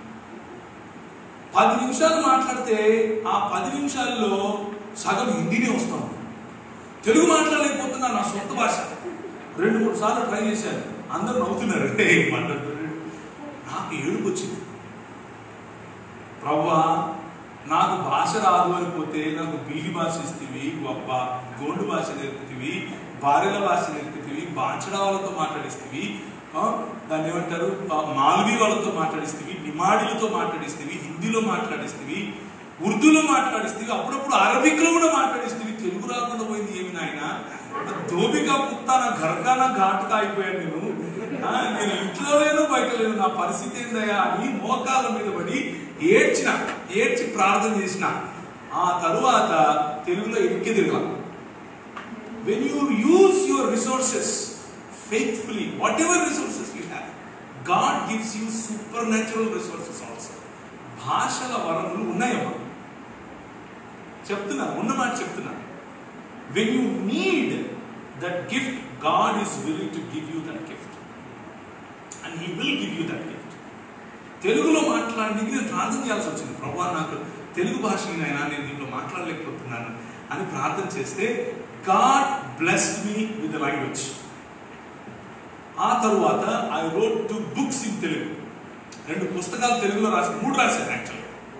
Speaker 1: పది నిమిషాలు మాట్లాడితే ఆ పది నిమిషాల్లో సగం హిందీనే వస్తాం తెలుగు మాట్లాడలేకపోతున్నా నా సొంత భాష రెండు మూడు సార్లు ట్రై చేశాను అందరూ నవ్వుతున్నారు "ఏయ్, మాట్లాడుతున్నాడు." నాకు ఏడుపు వచ్చింది ప్రవ్వా నాకు భాష రాదు అనిపోతే నాకు బీడి భాష ఇస్తేవి గొప్ప గోండు భాష నేర్పుతీవి భార్యల భాష నేర్పుతీవి బాంచడా వాళ్ళతో మాట్లాడిస్తేవి ఆ, దాన్ని ఏమంటారు ఆ, మాల్వీ వాళ్ళతో మాట్లాడిస్తేవి నిమాడిలతో మాట్లాడిస్తేవి హిందీలో మాట్లాడిస్తేవి ఉర్దూలో మాట్లాడిస్తేవి అప్పుడప్పుడు అరబిక్లో కూడా మాట్లాడిస్తేవి తెలుగు రాకుండా పోయింది ఏమి నాయన దోబిగా పుత్తాన ఘర్కాన ఘాటుగా అయిపోయాను నేను ఆ, నేను ఇంట్లో లేను బయట లేను నా పరిస్థితి ఏందయ్యా అని మోకాల మీద పడి ఏడ్చిన ఏడ్చి ప్రార్థన చేసిన ఆ తరువాత తెలుగులో ఎక్కి తిరగల when you use your resources faithfully whatever resources you have God gives you supernatural resources also భాషల వరములు ఉన్నాయమ్మా చెప్తున్నా ఉన్న మాట చెప్తున్నా when you need that gift God is willing to give you that gift and he will give you that gift తెలుగులో మాట్లాడడానికి నేను ప్రార్థన చేయాల్సి వచ్చింది ప్రభా నాకు తెలుగు భాష అయినా నేను దీంట్లో మాట్లాడలేకపోతున్నాను అని ప్రార్థన చేస్తే God blessed me with language ఆ తరువాత I wrote two books in Telugu రెండు పుస్తకాలు తెలుగులో రాసి మూడు రాశాను యాక్చువల్గా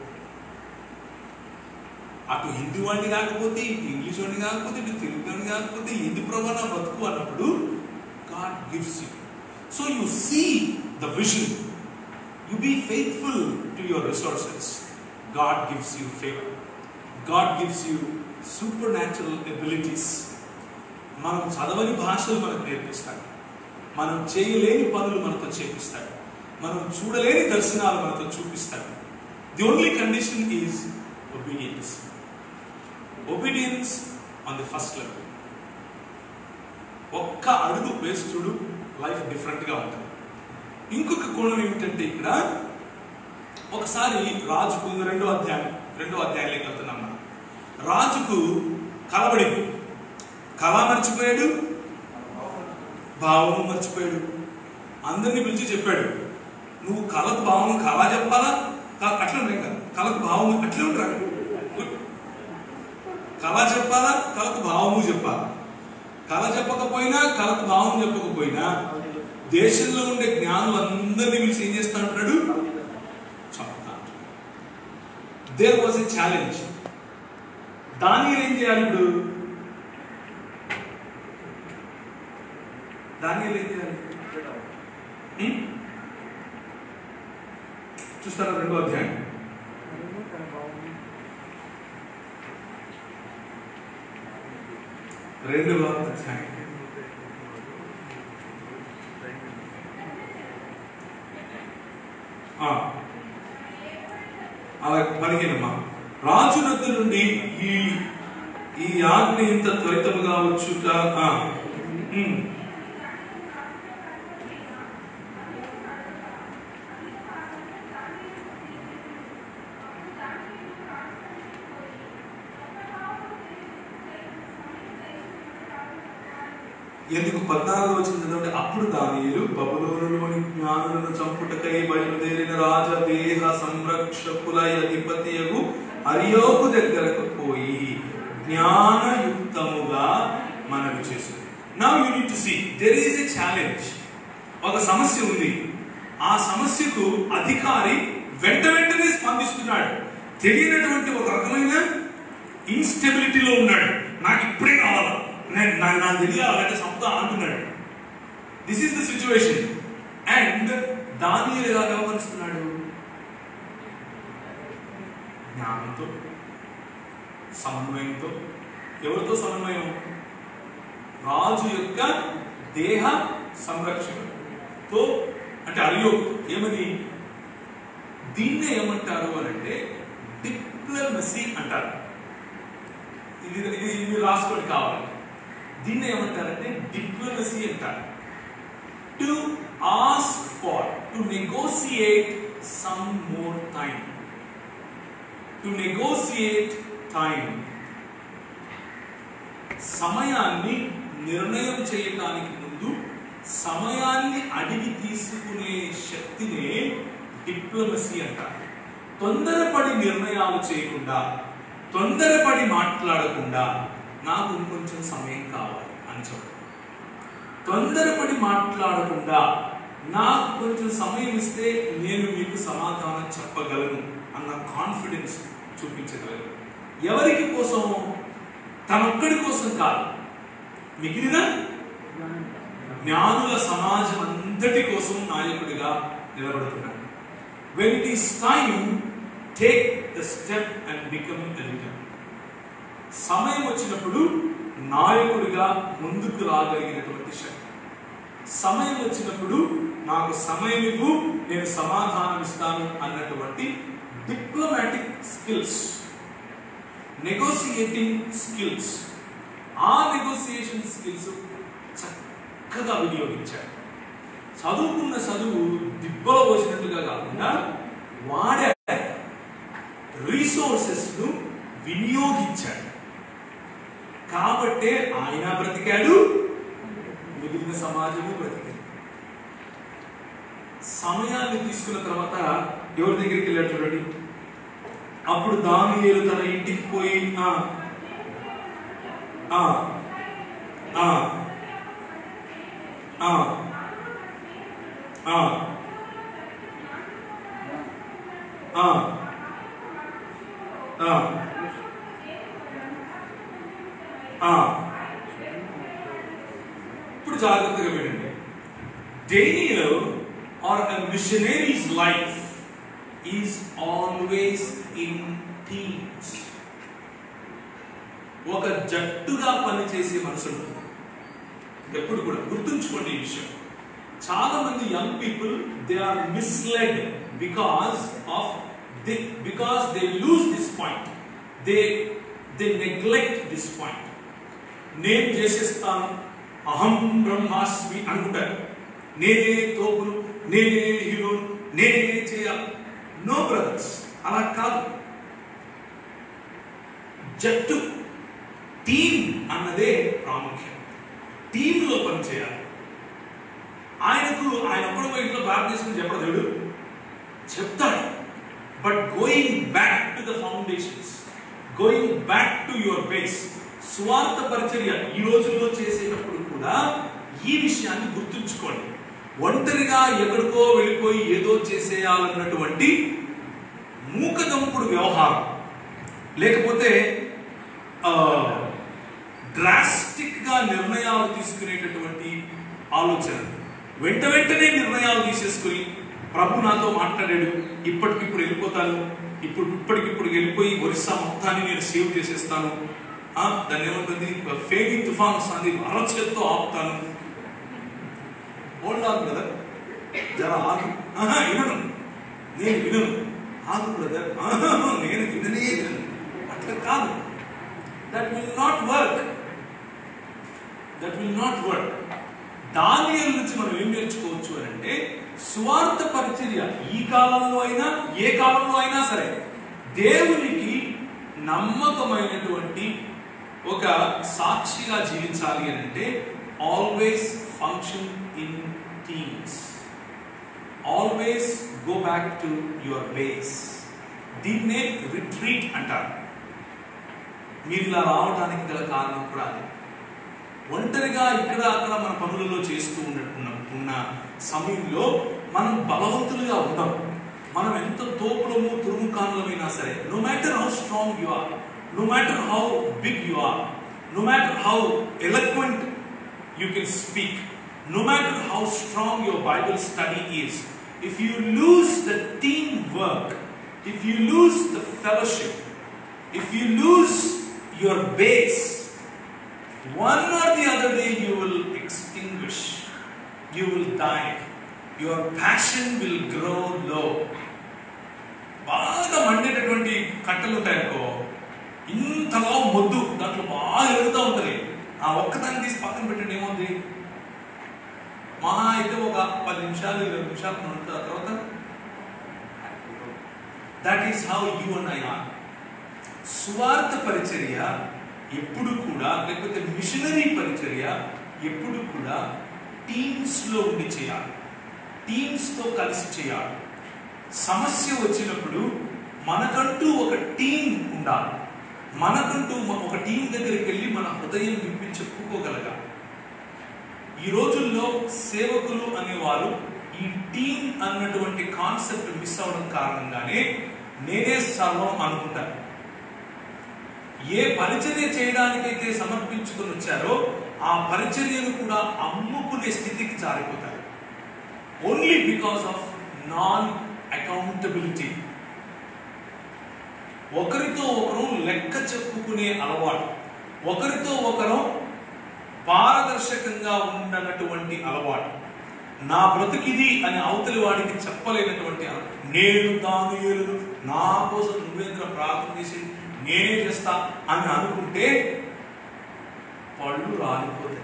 Speaker 1: అటు హిందీ వాడిని కాకపోతే ఇటు ఇంగ్లీష్ వాడిని కాకపోతే ఇటు తెలుగు వాడిని కాకపోతే ఎందు ప్రభా నా బతుకు అన్నప్పుడు God gives you so you see the vision you be faithful to your resources God gives you favour God gives you supernatural abilities మనం చదవని భాషలు మనకు నేర్పిస్తాడు మనం చేయలేని పనులు మనతో చేపిస్తాడు మనం చూడలేని దర్శనాలు మనతో చూపిస్తాడు the only condition is obedience obedience on the first level ఒక్క అడుగు వేసి చూడు లైఫ్ డిఫరెంట్గా ఉంటుంది ఇంకొక కోణం ఏమిటంటే ఇక్కడ ఒకసారి రాజుకు రెండో అధ్యాయం రెండో అధ్యాయంలోకి వెళ్తున్నాం మనం రాజుకు కలబడింది కళ మర్చిపోయాడు భావము మర్చిపోయాడు అందరినీ పిలిచి చెప్పాడు నువ్వు కళకు భావం కళ చెప్పాలా క- అట్లా ఉండే కదా కళకు భావము అట్లే ఉంటారా కళ చెప్పాలా కళకు భావము చెప్పాలా కళ చెప్పకపోయినా కళకు భావం చెప్పకపోయినా దేశంలో ఉండే జ్ఞానులందరినీ పిలిచి ఏం చేస్తా అంటున్నాడు చెప్తా దేర్ వాజ్ ఎ ఛాలెంజ్ దాని ఏం చేయాలి ఇప్పుడు దాని ఏం చేయాలి హ్మ్? చూస్తారా రెండో అధ్యాయం రెండవ అధ్యాయం ఆ. అలాగే పదిహేనమ్మా రాజు నద్దు నుండి ఈ ఈ ఆజ్ఞ ఇంత త్వరితముగా వచ్చుట ఆ. ఉమ్. ఎందుకు పద్నాలుగు వచ్చింది చదవండి అప్పుడు దానియులు బబులోనులోని జ్ఞానులను చంపుటకై బయలుదేరిన రాజ దేహ సంరక్షకుల అధిపతియగు అరియోపు దగ్గరకు పోయి జ్ఞానయుక్తముగా మనవి చేసింది now you need to see there is a challenge ఒక సమస్య ఉంది ఆ సమస్యకు అధికారి వెంట వెంటనే స్పందిస్తున్నాడు తెలియనటువంటి ఒక రకమైన ఇన్స్టెబిలిటీలో ఉన్నాడు నాకు ఇప్పుడే కావాలా నేను నాకు నాకు తెలియాలి అంటే సంపద అంటున్నాడు this is the situation and దాని ఎలా వ్యవహరిస్తున్నాడు జ్ఞానంతో సమన్వయంతో ఎవరితో సమన్వయం రాజు యొక్క దేహ సంరక్షణతో అంటే అరియో ఏమని దీన్నే ఏమంటారు అని అంటే డిప్లమసీ అంటారు ఇది ఇది ఇది రాసుకోండి కావాలి దీన్ని ఏమంటారంటే డిప్లమసీ అంటారు to ask for to negotiate some more time to negotiate time సమయాన్ని నిర్ణయం చేయటానికి ముందు సమయాన్ని అడిగి తీసుకునే శక్తినే డిప్లొమసీ అంటారు తొందరపడి నిర్ణయాలు చేయకుండా తొందరపడి మాట్లాడకుండా నాకు ఇంకొంచెం సమయం కావాలి అని చెప్పడం తొందరపడి మాట్లాడకుండా నాకు కొంచెం సమయం ఇస్తే నేను మీకు సమాధానం చెప్పగలను అన్న కాన్ఫిడెన్స్ చూపించగలను ఎవరికి కోసం తనొక్కడి కోసం కాదు మిగిలిన జ్ఞానుల సమాజం అంతటి కోసం నాయకుడిగా నిలబడుతున్నాడు when it is time take the step and become a leader సమయం వచ్చినప్పుడు నాయకుడిగా ముందుకు రాగలిగినటువంటి శక్తి సమయం వచ్చినప్పుడు నాకు సమయం ఇవ్వు నేను సమాధానం ఇస్తాను అన్నటువంటి డిప్లొమాటిక్ స్కిల్స్ నెగోసియేటింగ్ స్కిల్స్ ఆ నెగోసియేషన్ స్కిల్స్ చక్కగా వినియోగించాడు చదువుకున్న చదువు దిబ్బలో పోసినట్టుగా కాకుండా వాడే రీసోర్సెస్ ను వినియోగించాడు కాబట్టే ఆయన బ్రతికాడు మిగిలిన సమాజము బ్రతికాడు సమయాన్ని తీసుకున్న తర్వాత ఎవరి దగ్గరికి వెళ్ళాడు చూడండి అప్పుడు దానియేలు తన ఇంటికి పోయి ఆ ఆ ఆ ఆ ఆ ఆ ఆ ఆ ఇప్పుడు జాగ్రత్తగా వినండి Daniel or a missionary's life is always in teams ఒక జట్టుగా పనిచేసే మనుషులు ఎప్పుడు కూడా గుర్తుంచుకోండి ఈ విషయం చాలా మంది young people they are misled because of the because they lose this point they they neglect this point నేను చేసేస్తాను అహం బ్రహ్మాస్మి అనుకుంటారు నేనే తోపును నేనే హీరో నేనే చేయాలి నో బ్రదర్స్ అలా కాదు జట్టు టీం అన్నదే ప్రాముఖ్యం టీంలో పనిచేయాలి ఆయనకు ఆయన ఒక్కడు ఇంట్లో బాప్టిజం చెప్పడు దేవుడు చెప్తాడు but going back to the foundations going back to your base స్వార్థ పరిచర్య ఈ రోజుల్లో చేసేటప్పుడు కూడా ఈ విషయాన్ని గుర్తుంచుకోండి ఒంటరిగా ఎక్కడికో వెళ్ళిపోయి ఏదో చేసేయాలన్నటువంటి మూకదంపుడు వ్యవహారం లేకపోతే డ్రాస్టిక్ గా నిర్ణయాలు తీసుకునేటటువంటి ఆలోచన వెంట వెంటనే నిర్ణయాలు తీసేసుకుని ప్రభు నాతో మాట్లాడాడు ఇప్పటికిప్పుడు వెళ్ళిపోతాను ఇప్పుడు ఇప్పటికిప్పుడు వెళ్ళిపోయి ఒరిస్సా మొత్తాన్ని నేను సేవ్ చేసేస్తాను ఆ, దాన్ని ఏమంటుంది ఫేగి తుఫాన్ వస్తుంది అరచేత్తో ఆపుతాను హోల్డ్ ఆన్ బ్రదర్ జర ఆగు ఆహా, వినను నేను వినను ఆగు బ్రదర్ ఆహా, నేను విననే వినను అట్లా కాదు that will not work that will not work Daniel నుంచి మనం ఏం నేర్చుకోవచ్చు అని అంటే స్వార్థ పరిచర్య ఈ కాలంలో అయినా ఏ కాలంలో అయినా సరే దేవునికి నమ్మకమైనటువంటి ఒక సాక్షిగా జీవించాలి అని అంటే always function in teams always go back to your base దీన్నే రిట్రీట్ అంటారు మీరు ఇలా రావడానికి గల కారణం కూడా అదే ఒంటరిగా ఇక్కడ అక్కడ మన పనులలో చేస్తూ ఉన్నట్టున్న ఉన్న సమయంలో మనం బలవంతులుగా ఉండం మనం ఎంత తోపులము తురుముకానులమైనా సరే no matter how strong you are no matter how big you are no matter how eloquent you can speak no matter how strong your Bible study is if you lose the teamwork if you lose the fellowship if you lose your base one or the other day you will extinguish, you will die, your passion will grow low. బాగా మండేటటువంటి కట్టెలు ఉంటాయనుకో ఇంతలా మొద్దు దాంట్లో బాగా ఎదుగుతూ ఉంటుంది ఆ ఒక్కదాన్ని తీసి పక్కన పెట్టండి ఏముంది మహా అయితే ఒక పది నిమిషాలు ఇరవై నిమిషాలు మనం ఉంటుంది ఆ తర్వాత that is how you and I are సువార్త పరిచర్య ఎప్పుడు కూడా లేకపోతే మిషనరీ పరిచర్య ఎప్పుడు కూడా టీమ్స్లో ఉండి చేయాలి టీమ్స్తో కలిసి చేయాలి సమస్య వచ్చినప్పుడు మనకంటూ ఒక టీం ఉండాలి మనకంటూ మ- ఒక టీం దగ్గరికి వెళ్ళి మన హృదయం విప్పి చెప్పుకోగలగాలి ఈ రోజుల్లో సేవకులు అనేవారు ఈ టీం అన్నటువంటి కాన్సెప్ట్ మిస్ అవడం కారణంగానే నేనే సర్వం అనుకుంటాను ఏ పరిచర్య చేయడానికైతే సమర్పించుకుని వచ్చారో ఆ పరిచర్యను కూడా అమ్ముకునే స్థితికి జారిపోతారు only because of non accountability ఒకరితో ఒకరు లెక్క చెప్పుకునే అలవాటు ఒకరితో ఒకరు పారదర్శకంగా ఉండనటువంటి అలవాటు నా బ్రతుకిది అని అవతలి వాడికి చెప్పలేనటువంటి అలవాటు. నేను తాను ఏలును నా కోసం నువ్వేంద్ర ప్రార్థన చేసి నేనే చేస్తా అని అనుకుంటే పళ్ళు రాలిపోతాయి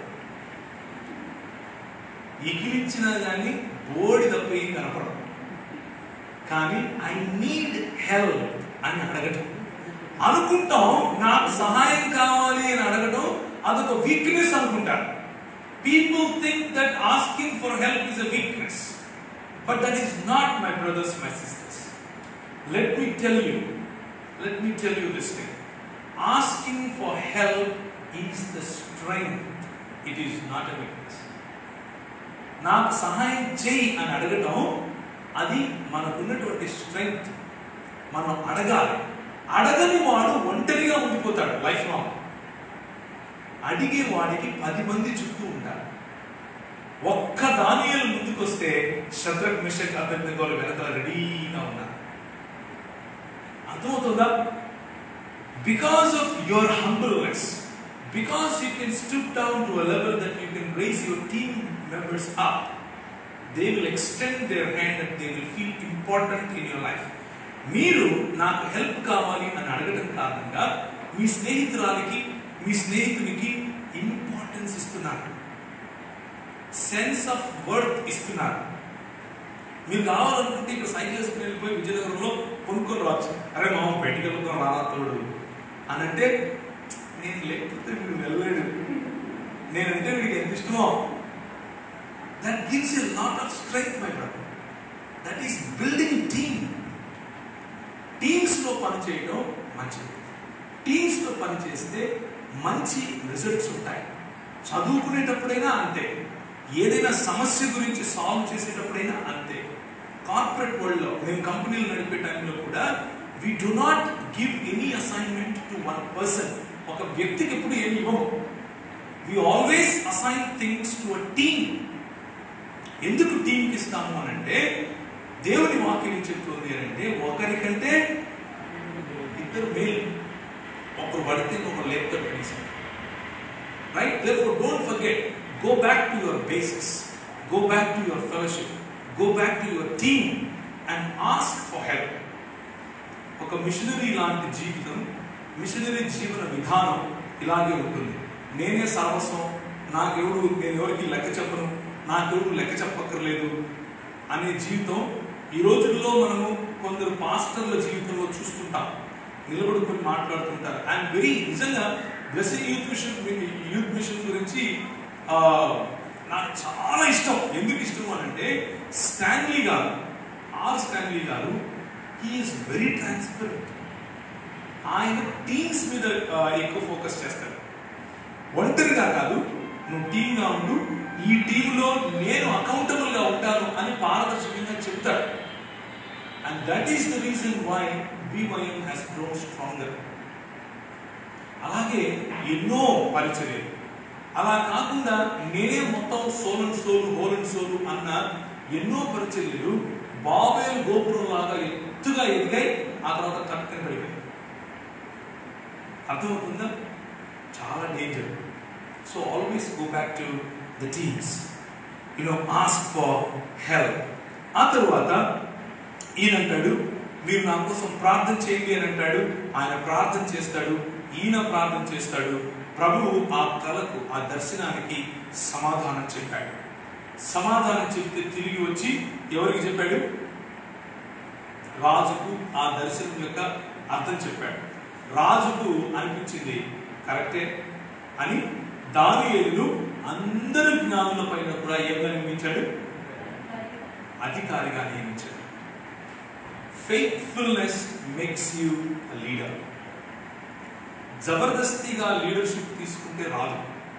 Speaker 1: ఎగిరించినా కానీ బోడి తప్ప ఏం కనపడదు కానీ ఐ నీడ్ హెల్ప్ అని అడగటం అనుకుంటాం నాకు సహాయం కావాలి అని అడగటం అదొక వీక్నెస్ అనుకుంటారు people think that asking for help is a weakness but that is not my brothers my sisters let me tell you let me tell you this thing asking for help is the strength it is not a weakness నాకు సహాయం చేయి అని అడగటం అది మనకున్నటువంటి strength మనం అడగాలి అడగని వాడు ఒంటరిగా ఉండిపోతాడు లైఫ్ లాంగ్ అడిగే వాడికి పది మంది చుట్టూ ఉంటారు ఒక్క దానియాలు ముందుకొస్తే శత్రుక్ మిషన్ అభ్యర్థిగోలు వెనకాల రెడీగా ఉన్నారు అర్థమవుతుందా because of your humbleness because you can stoop down to a level that you can raise your team members up they will extend their hand and they will feel important in your life మీరు నాకు help కావాలి అని అడగడం కారణంగా మీ స్నేహితురాలికి మీ స్నేహితునికి ఇంపార్టెన్స్ ఇస్తున్నారు సెన్స్ ఆఫ్ వర్త్ ఇస్తున్నారు మీరు కావాలనుకుంటే ఇక్కడ సైకిల్ వేసుకుని వెళ్ళిపోయి విజయనగరంలో కొనుక్కొని రావచ్చు అరే మామ బయటికి వెళ్తాం రారా తోడు అని అంటే నేను లేకపోతే వీడు వెళ్ళలేడు నేనంటే వీడికి ఎంత ఇష్టమో that gives a lot of strength my brother that is building team టీమ్స్లో పనిచేయడం మంచిది టీమ్స్లో పనిచేస్తే మంచి రిజల్ట్స్ ఉంటాయి చదువుకునేటప్పుడైనా అంతే ఏదైనా సమస్య గురించి సాల్వ్ చేసేటప్పుడైనా అంతే కార్పొరేట్ వరల్డ్లో మేము కంపెనీలు నడిపే టైంలో కూడా we do not give any assignment to one person ఒక వ్యక్తికి ఎప్పుడు ఏమి ఇవ్వము we always assign things to a team ఎందుకు టీంకి ఇస్తాము అని అంటే దేవుని వాక్యం ఏం చెప్తుంది అని అంటే ఒకరికంటే ఇద్దరు మేలు ఒకరు పడితే ఒకరు లేపుతారు కనీసం right therefore don't forget go back to your basics go back to your fellowship go back to your team and ask for help ఒక మిషనరీ లాంటి జీవితం మిషనరీ జీవన విధానం ఇలాగే ఉంటుంది నేనే సర్వస్వం నాకెవడు నేను ఎవరికి లెక్క చెప్పను నాకెవడు లెక్క చెప్పక్కర్లేదు అనే జీవితం ఈ రోజుల్లో మనము కొందరు పాస్టర్ల జీవితంలో చూస్తుంటాం నిలబడుకొని మాట్లాడుతుంటారు అండ్ వెరీ నిజంగా blessing youth mission youth mission గురించి ఆ, నాకు చాలా ఇష్టం ఎందుకు ఇష్టం అని అంటే Stanley garu or Stanley garu he is very transparent ఆయన టీమ్స్ మీద ఆ, ఎక్కువ ఫోకస్ చేస్తారు ఒంటరిగా కాదు నువ్వు టీమ్గా ఉండు ఈ టీంలో నేను అకౌంటబుల్ గా ఉంటాను అని పారదర్శకంగా చెప్తాడు and that is the reason why BYM has grown stronger అలాగే ఎన్నో పరిచర్యలు అలా కాకుండా నేనే మొత్తం sole and sole whole and sole అన్న ఎన్నో పరిచర్యలు బాబేల్ గోపురం లాగా ఎత్తుగా ఎదిగాయి ఆ తర్వాత కట్టెన పడిపోయాయి అర్థమవుతుందా చాలా danger so always go back to the teams you know ask for help ఆ తరువాత ఈయన అంటాడు మీరు నా కోసం ప్రార్థన చేయండి అని అంటాడు ఆయన ప్రార్థన చేస్తాడు ఈయన ప్రార్థన చేస్తాడు ప్రభువు ఆ కళకు ఆ దర్శనానికి సమాధానం చెప్పాడు సమాధానం చెప్తే తిరిగి వచ్చి ఎవరికి చెప్పాడు రాజుకు ఆ దర్శనం యొక్క అర్థం చెప్పాడు రాజుకు అనిపించింది కరెక్టే అని దానియేలును అందరి జ్ఞానుల పైన కూడా ఏమని నియమించాడు అధికారిగా నియమించాడు ఫెయిత్ఫుల్నెస్ మేక్స్ యూ లీడర్ జబర్దస్తిగా లీడర్షిప్ తీసుకుంటే రాదు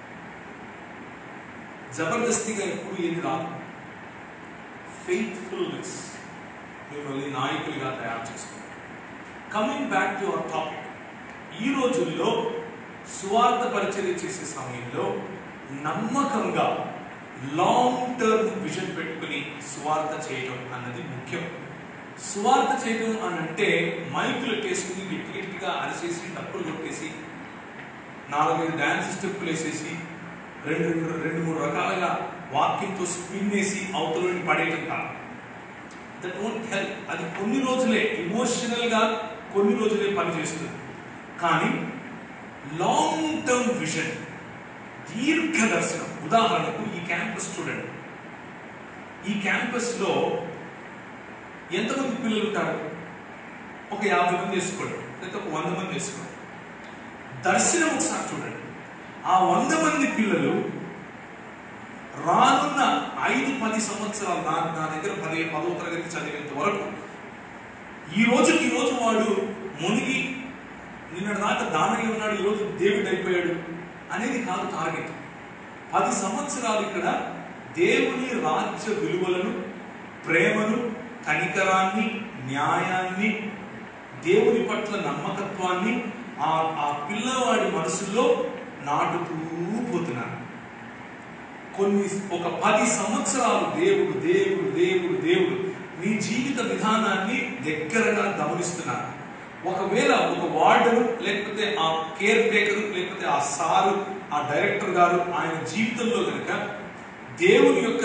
Speaker 1: జబర్దస్తిగా ఎప్పుడు ఏది రాదు ఫెయిత్ఫుల్నెస్ మిమ్మల్ని నాయకులుగా తయారు చేస్తుంది coming back to our topic ఈ రోజుల్లో స్వార్థ పరిచర్య చేసే సమయంలో నమ్మకంగా లాంగ్ టర్మ్ విజన్ పెట్టుకుని స్వార్థ చేయడం అన్నది ముఖ్యం స్వార్థ చేయడం అని అంటే మైకులు వేసుకుని గట్టి గట్టిగా అరిసేసి డప్పులు కొట్టేసి నాలుగైదు డ్యాన్స్ స్టెప్పులు వేసేసి రెండు రెండు రెండు మూడు రకాలుగా వాక్యంతో స్పిన్ వేసి అవతలని పడేయడం కాదు దట్ వోంట్ హెల్ప్ అది కొన్ని రోజులే ఇమోషనల్ గా కొన్ని రోజులే పనిచేస్తుంది కానీ లాంగ్ టర్మ్ విజన్ దీర్ఘ దర్శనం ఉదాహరణకు ఈ క్యాంపస్ చూడండి ఈ క్యాంపస్ లో ఎంతమంది పిల్లలు ఉంటారు ఒక యాభై మంది వేసుకోండి లేదా ఒక వంద మంది వేసుకోండి దర్శనం ఒకసారి చూడండి ఆ వంద మంది పిల్లలు రానున్న ఐదు పది సంవత్సరాలు నా నా దగ్గర పది పదవ తరగతి చదివేంత వరకు ఈ రోజుకి ఈ రోజు వాడు మునిగి నిన్నటి దాకా దానయ్య ఉన్నాడు ఈ రోజు దేవుడు అయిపోయాడు అనేది కాదు టార్గెట్ పది సంవత్సరాలు ఇక్కడ దేవుని రాజ్య విలువలను ప్రేమను కనికరాన్ని న్యాయాన్ని దేవుని పట్ల నమ్మకత్వాన్ని ఆ ఆ పిల్లవాడి మనసులో నాటుతూ పోతున్నారు కొన్ని ఒక పది సంవత్సరాలు దేవుడు దేవుడు దేవుడు దేవుడు నీ జీవిత విధానాన్ని దగ్గరగా గమనిస్తున్నారు ఒకవేళ ఒక వార్డరు లేకపోతే ఆ కేర్ టేకర్ లేకపోతే ఆ సారు ఆ డైరెక్టర్ గారు ఆయన జీవితంలో కనుక దేవుని యొక్క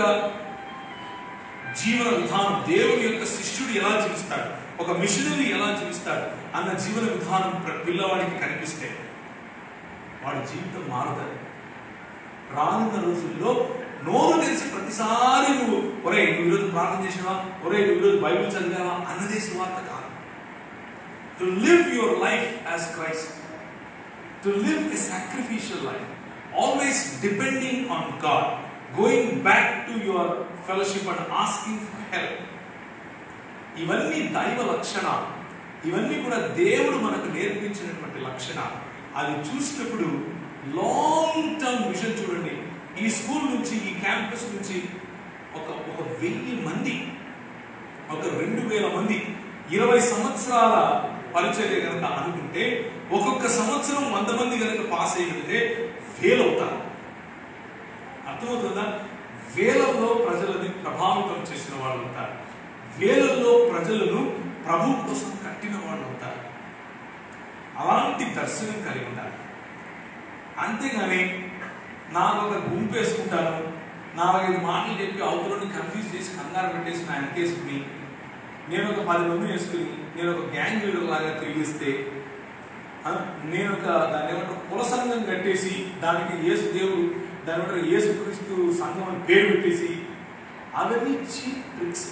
Speaker 1: జీవన విధానం దేవుని యొక్క శిష్యుడు ఎలా జీవిస్తాడు ఒక మిషనరీ ఎలా జీవిస్తాడు అన్న జీవన విధానం ప్ర- పిల్లవాడికి కనిపిస్తే వాడి జీవితం మారుతుంది రానున్న రోజుల్లో నోరు తెరిచి ప్రతిసారి నువ్వు ఒరే నువ్వు ఈరోజు ప్రార్థన చేసినావా ఒరే నువ్వు ఈరోజు బైబిల్ చదివావా అన్నదే సువార్త కాదు to live your life as Christ to live a sacrificial life always depending on God going back to your fellowship and asking for help ఇవన్నీ దైవ లక్షణాలు ఇవన్నీ కూడా దేవుడు మనకు నేర్పించినటువంటి లక్షణాలు అది చూసినప్పుడు లాంగ్ టర్మ్ విజన్ చూడండి ఈ స్కూల్ నుంచి ఈ క్యాంపస్ నుంచి ఒక ఒక వెయ్యి మంది ఒక రెండు వేల మంది ఇరవై సంవత్సరాల పరిచర్య కనుక అనుకుంటే ఒక్కొక్క సంవత్సరం వంద మంది కనుక పాస్ అయ్యితే ఫెయిల్ అవుతారు అర్థమవుతుందా వేలల్లో ప్రజలని ప్రభావితం చేసిన వాళ్ళు ఉంటారు వేలల్లో ప్రజలను ప్రభు కోసం కట్టిన వాళ్ళు ఉంటారు అలాంటి దర్శనం కలిగి ఉండాలి అంతేగాని నాకు ఒక గుంపు వేసుకుంటాను నాలుగైదు మాటలు చెప్పి అవతలని కన్ఫ్యూజ్ చేసి కంగారు పెట్టేసి నా వెనకేసుకుని నేను ఒక పది మందిని వేసుకుని నేను ఒక గ్యాంగ్ లీడర్ లాగా తిరిగిస్తే ఆ, నేను ఒక దాన్ని ఏమంటారు కుల సంఘం కట్టేసి దానికి యేసు దేవుడు దాని ఏమంటారు యేసు క్రీస్తు సంఘం అని పేరు పెట్టేసి అవన్నీ చీప్ ట్రిక్స్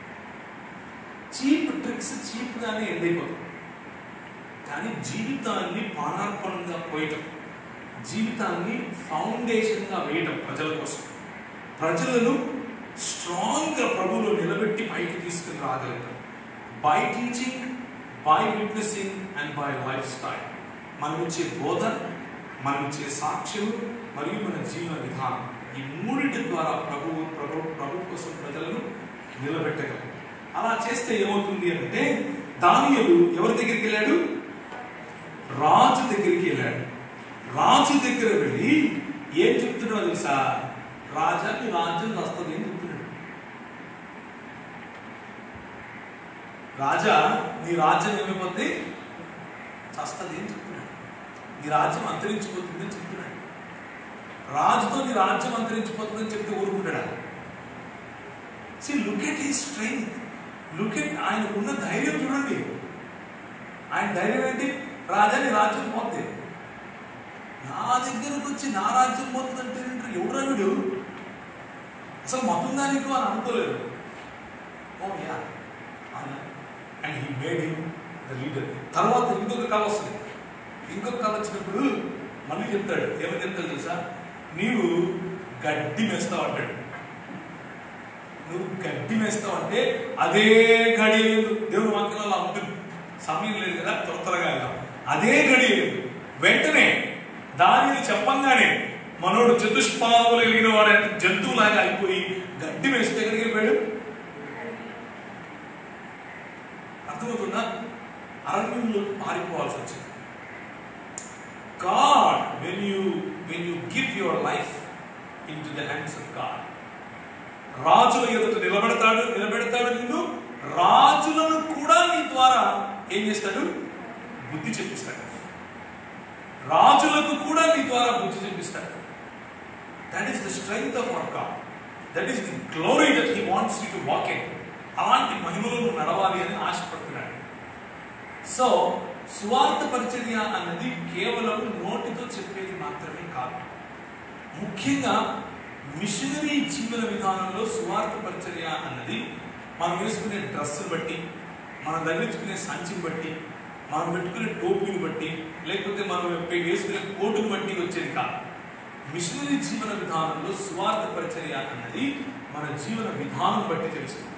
Speaker 1: చీప్ ట్రిక్స్ చీప్గానే ఎండ్ అయిపోతాయి కానీ జీవితాన్ని పానార్పణంగా పోయటం జీవితాన్ని ఫౌండేషన్గా వేయటం ప్రజల కోసం ప్రజలను స్ట్రాంగ్గా ప్రభువులో నిలబెట్టి పైకి తీసుకుని రాగలుగుతాం by teaching by witnessing and by lifestyle మనం ఇచ్చే బోధ మనం ఇచ్చే సాక్ష్యం మరియు మన జీవన విధానం ఈ మూడింటి ద్వారా ప్రభువు ప్రభు ప్రభు కోసం ప్రజలను నిలబెట్టగలం అలా చేస్తే ఏమవుతుంది అంటే దానియలు ఎవరి దగ్గరికి వెళ్ళాడు రాజు దగ్గరికి వెళ్ళాడు రాజు దగ్గర వెళ్ళి ఏం చెప్తున్నాడు తెలుసా రాజా నీ రాజ్యం వస్తుంది అని చెప్తున్నాడు రాజా నీ రాజ్యం ఏమైపోతుంది చస్తుంది అని చెప్తున్నాడు నీ రాజ్యం అంతరించిపోతుంది అని చెప్తున్నాడు రాజుతో నీ రాజ్యం అంతరించిపోతుందని చెప్తే ఊరుకుంటాడా see look at he strength look at ఆయనకున్న ధైర్యం చూడండి ఆయన ధైర్యం ఏంటి రాజా నీ రాజ్యం పోతే నా దగ్గరకు వచ్చి నా రాజ్యం పోతుందంటే ఎవడు వీడు అసలు మతం ఉందా నీకు అని అనుకోలేదు oh yeah and he made him the leader తర్వాత ఇంకొక కళ వస్తుంది ఇంకొక కళ వచ్చినప్పుడు మళ్ళీ చెప్తాడు ఏమని చెప్తాడు తెలుసా నీవు గడ్డి మేస్తావు అంటాడు నువ్వు గడ్డి మేస్తావు అంటే అదే గడి దేవుడు వాక్యం అలా ఉంటుంది సమయం లేదు కదా త్వర త్వరగా వెళ్దాం అదే గడి వెంటనే దానిని చెప్పంగానే మనోడు చతుష్పాదములు కలిగిన వాడు జంతువులాగా అయిపోయి గడ్డి వేస్తే ఎక్కడికి వెళ్ళిపోయాడు అర్థమవుతుందా అరణ్యంలో పారిపోవాల్సి వచ్చింది God when you when you give your life into the hands of God రాజుల ఎదుట నిలబెడతాడు నిలబెడతాడు నిన్ను రాజులను కూడా నీ ద్వారా ఏం చేస్తాడు బుద్ధి చెప్పిస్తాడు రాజులకు కూడా నీ ద్వారా బుద్ధి చెప్పిస్తాడు that is the strength of our God that is the glory that he wants you to walk in అలాంటి మహిమలో నువ్వు నడవాలి అని ఆశపడుతున్నాడు సో సువార్త పరిచర్య అన్నది కేవలం నోటితో చెప్పేది మాత్రమే కాదు ముఖ్యంగా మిషనరీ జీవన విధానంలో సువార్త పరిచర్య అన్నది మనం వేసుకునే డ్రెస్సును బట్టి మనం ధరించుకునే సంచిని బట్టి మనం పెట్టుకునే టోపీని బట్టి లేకపోతే మనం వేసుకునే కోటును బట్టి వచ్చేది కాదు మిషనరీ జీవన విధానంలో సువార్త పరిచర్య అన్నది మన జీవన విధానం బట్టి తెలుస్తుంది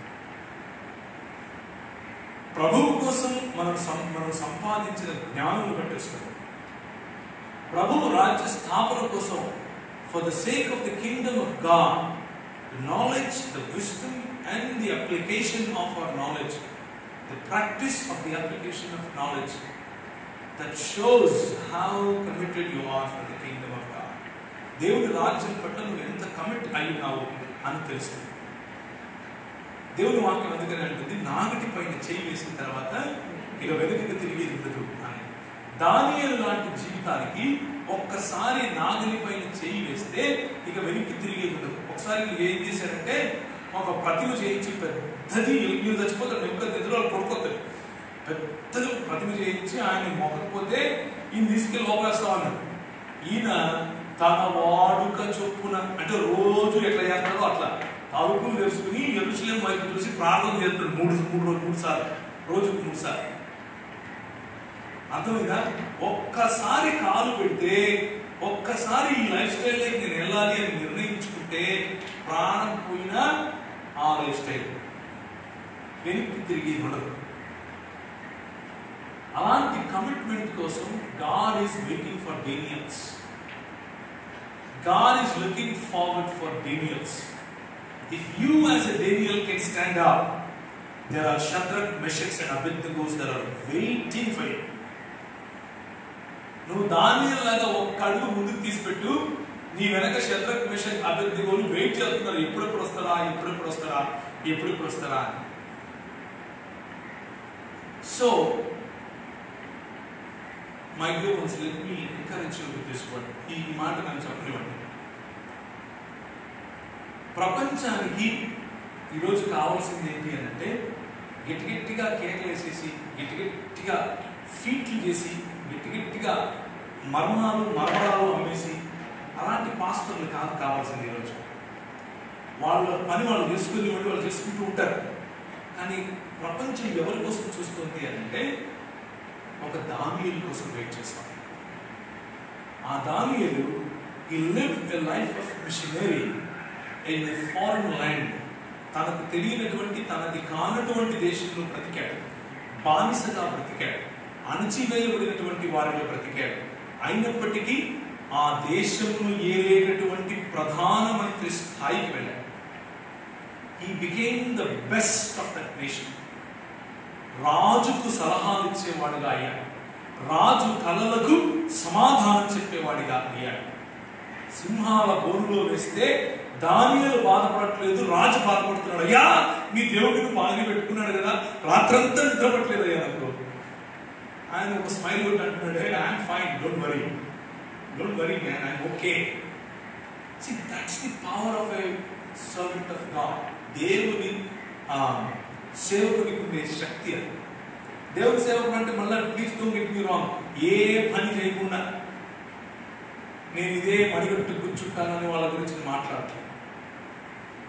Speaker 1: ప్రభువు కోసం మనం సం మనం సంపాదించిన జ్ఞానం బట్టి వస్తుంది ప్రభువు రాజ్య స్థాపన కోసం for the sake of the kingdom of God knowledge the wisdom and the application of our knowledge the practice of the application of knowledge that shows how committed you are for the kingdom of God దేవుడి రాజ్యం పట్ల నువ్వు ఎంత commit అయి ఉన్నావు అని తెలుస్తుంది దేవుని వాక్యం అందుకని అంటుంది నాగటి పైన చేయి వేసిన తర్వాత ఇక వెనుకకి తిరిగి ఉండదు అని దానియలు లాంటి జీవితానికి ఒక్కసారి నాగలి పైన చేయి వేస్తే ఇక వెనక్కి తిరిగి ఉండదు ఒకసారి వీళ్ళు ఏం చేశారంటే ఒక ప్రతిమ చేయించి పెద్దది వీళ్ళు చచ్చిపోతారు నెమ్మది నిధులు కొడుకోతారు పెద్దది ప్రతిమ చేయించి ఆయన మొక్కకపోతే ఈయన తీసుకెళ్ళి లోపలేస్తా ఉన్నాడు ఈయన తన వాడుక చొప్పున అంటే రోజు ఎట్లా చేస్తాడో అట్లా తలుపులు తెలుసుకుని ఎరుసలేం వైపు చూసి ప్రార్థన చేస్తాడు మూడు మూడు రోజు మూడు సార్లు రోజుకు మూడు సార్లు అర్థమైందా ఒక్కసారి కాలు పెడితే ఒక్కసారి ఈ లైఫ్ స్టైల్లోకి నేను వెళ్ళాలి అని నిర్ణయించుకుంటే ప్రాణం పోయినా ఆ లైఫ్ స్టైల్ వెనక్కి తిరిగి ఉండదు అలాంటి కమిట్మెంట్ కోసం God is waiting for Daniels God is looking forward for Daniels If you as a Daniel can stand up, there are Shadrach, Meshach and Abednego that are waiting for you. నువ్వు దానియల్ లాగా ఒక్క అడుగు ముందుకు తీసిపెట్టు నీ వెనక శత్రక్ machine అభ్యర్థిగోలు wait చేస్తున్నారు ఎప్పుడెప్పుడు వస్తారా ఎప్పుడెప్పుడు వస్తారా ఎప్పుడెప్పుడు వస్తారా అని so my dear ones let me encourage you with this word ఈ మాట నన్ను చెప్పనివ్వండి ప్రపంచానికి ఈరోజు కావాల్సింది ఏంటి అని అంటే గట్టి గట్టిగా కేకలు వేసేసి గట్టి గట్టిగా ఫీట్లు చేసి గట్టి గట్టిగా మర్మాలు మర్మరాలు అమ్మేసి అలాంటి పాస్టర్లు కాదు కావాల్సింది ఈరోజు వాళ్ళ పని వాళ్ళు చేసుకుని వాళ్ళు వాళ్ళు చేసుకుంటూ ఉంటారు కానీ ప్రపంచం ఎవరి కోసం చూస్తుంది అని అంటే ఒక దానియలు కోసం వెయిట్ చేస్తాం ఆ Daniel he live a life of missionary in a foreign land తనకు తెలియనటువంటి తనది కానటువంటి దేశంలో బ్రతికాడు బానిసగా బ్రతికాడు అణచివేయబడినటువంటి వారిలో బ్రతికాడు అయినప్పటికీ ఆ దేశమును ఏలేటటువంటి ప్రధానమంత్రి స్థాయికి వెళ్ళాడు he became the best of that nation రాజుకు సలహాలు ఇచ్చేవాడుగా అయ్యాడు రాజు కలలకు సమాధానం చెప్పేవాడిగా అయ్యాడు సింహాల బోరులో వేస్తే దానియలు బాధపడట్లేదు రాజు బాధపడుతున్నాడు అయ్యా మీ దేవుడిని బాగా పెట్టుకున్నాడు కదా రాత్రంతా నిద్రపట్టలేదు అయ్యా నాకు ఆయన ఒక స్మైల్ కొట్టి అంటున్నాడు I'm fine don't worry don't worry man I'm okay see that's the power of a servant of God దేవుని ఆ, సేవకునికి ఉండే శక్తి అది దేవుని సేవకుడు అంటే మళ్ళీ please don't get me wrong ఏ పని చేయకుండా నేను ఇదే మడిగట్టు కూర్చుంటానని వాళ్ళ గురించి నేను మాట్లాడట్లేదు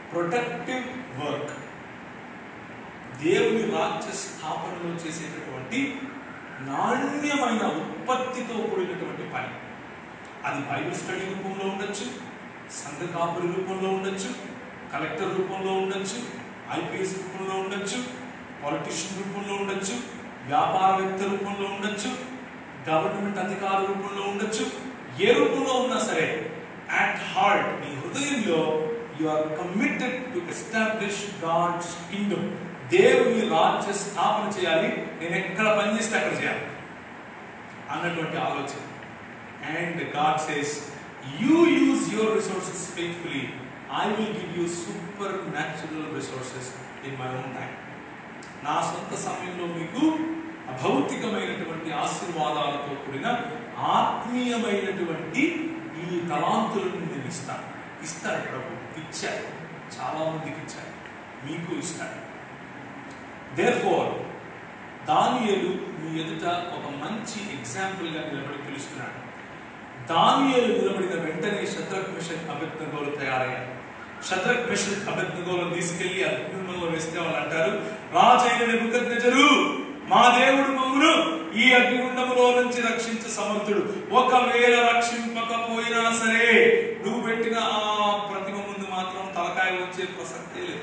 Speaker 1: ప్రొడక్టివ్ వర్క్ దేవుని రాజ్య స్థాపనలో చేసేటటువంటి నాణ్యమైన ఉత్పత్తితో కూడినటువంటి పని అది బైబిల్ స్టడీ రూపంలో ఉండొచ్చు సంఘ కాపురి రూపంలో ఉండొచ్చు కలెక్టర్ రూపంలో ఉండొచ్చు ఐపీఎస్ రూపంలో ఉండొచ్చు పాలిటిషియన్ రూపంలో ఉండొచ్చు వ్యాపారవేత్త రూపంలో ఉండొచ్చు గవర్నమెంట్ అధికార రూపంలో ఉండొచ్చు ఏ రూపంలో ఉన్నా సరే అట్ హార్ట్ నీ హృదయంలో you are committed to establish God's kingdom దేవుని రాజ్య స్థాపన చేయాలి నేను ఎక్కడ పని చేస్తే అక్కడ చేయాలి అన్నటువంటి ఆలోచన and God says you use your resources faithfully I will give you supernatural resources in my own time నా సొంత సమయంలో మీకు అభౌతికమైనటువంటి ఆశీర్వాదాలతో కూడిన ఆత్మీయమైనటువంటి ఈ తలాంతులను నేను ఇస్తాను ఇస్తాడు ప్రభు ఇచ్చాడు చాలా మందికి ఇచ్చాడు మీకు ఇస్తాడు దేర్ ఫోర్ దానియలు మీ ఎదుట ఒక మంచి ఎగ్జాంపుల్గా నిలబడి పిలుస్తున్నాడు దానియలు నిలబడిన వెంటనే శత్రక్ మిషన్ అభిజ్ఞగోలు తయారయ్యారు శత్రక్ మిషన్ అభిజ్ఞగోలను తీసుకెళ్లి అగ్నిలో వేస్తే వాళ్ళు అంటారు రాజైన నెబుకద్నెజరు మా దేవుడు మమ్మును ఈ అగ్నిగుండములో నుంచి రక్షించ సమర్థుడు ఒకవేళ రక్షింపకపోయినా సరే నువ్వు పెట్టిన ఆ ప్రతిమ ముందు మాత్రం తలకాయ వచ్చే ప్రసక్తే లేదు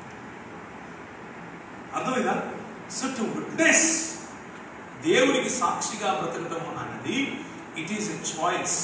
Speaker 1: అర్థమైందా సో టు విట్నెస్ దేవుడికి సాక్షిగా బ్రతకడం అన్నది it is a choice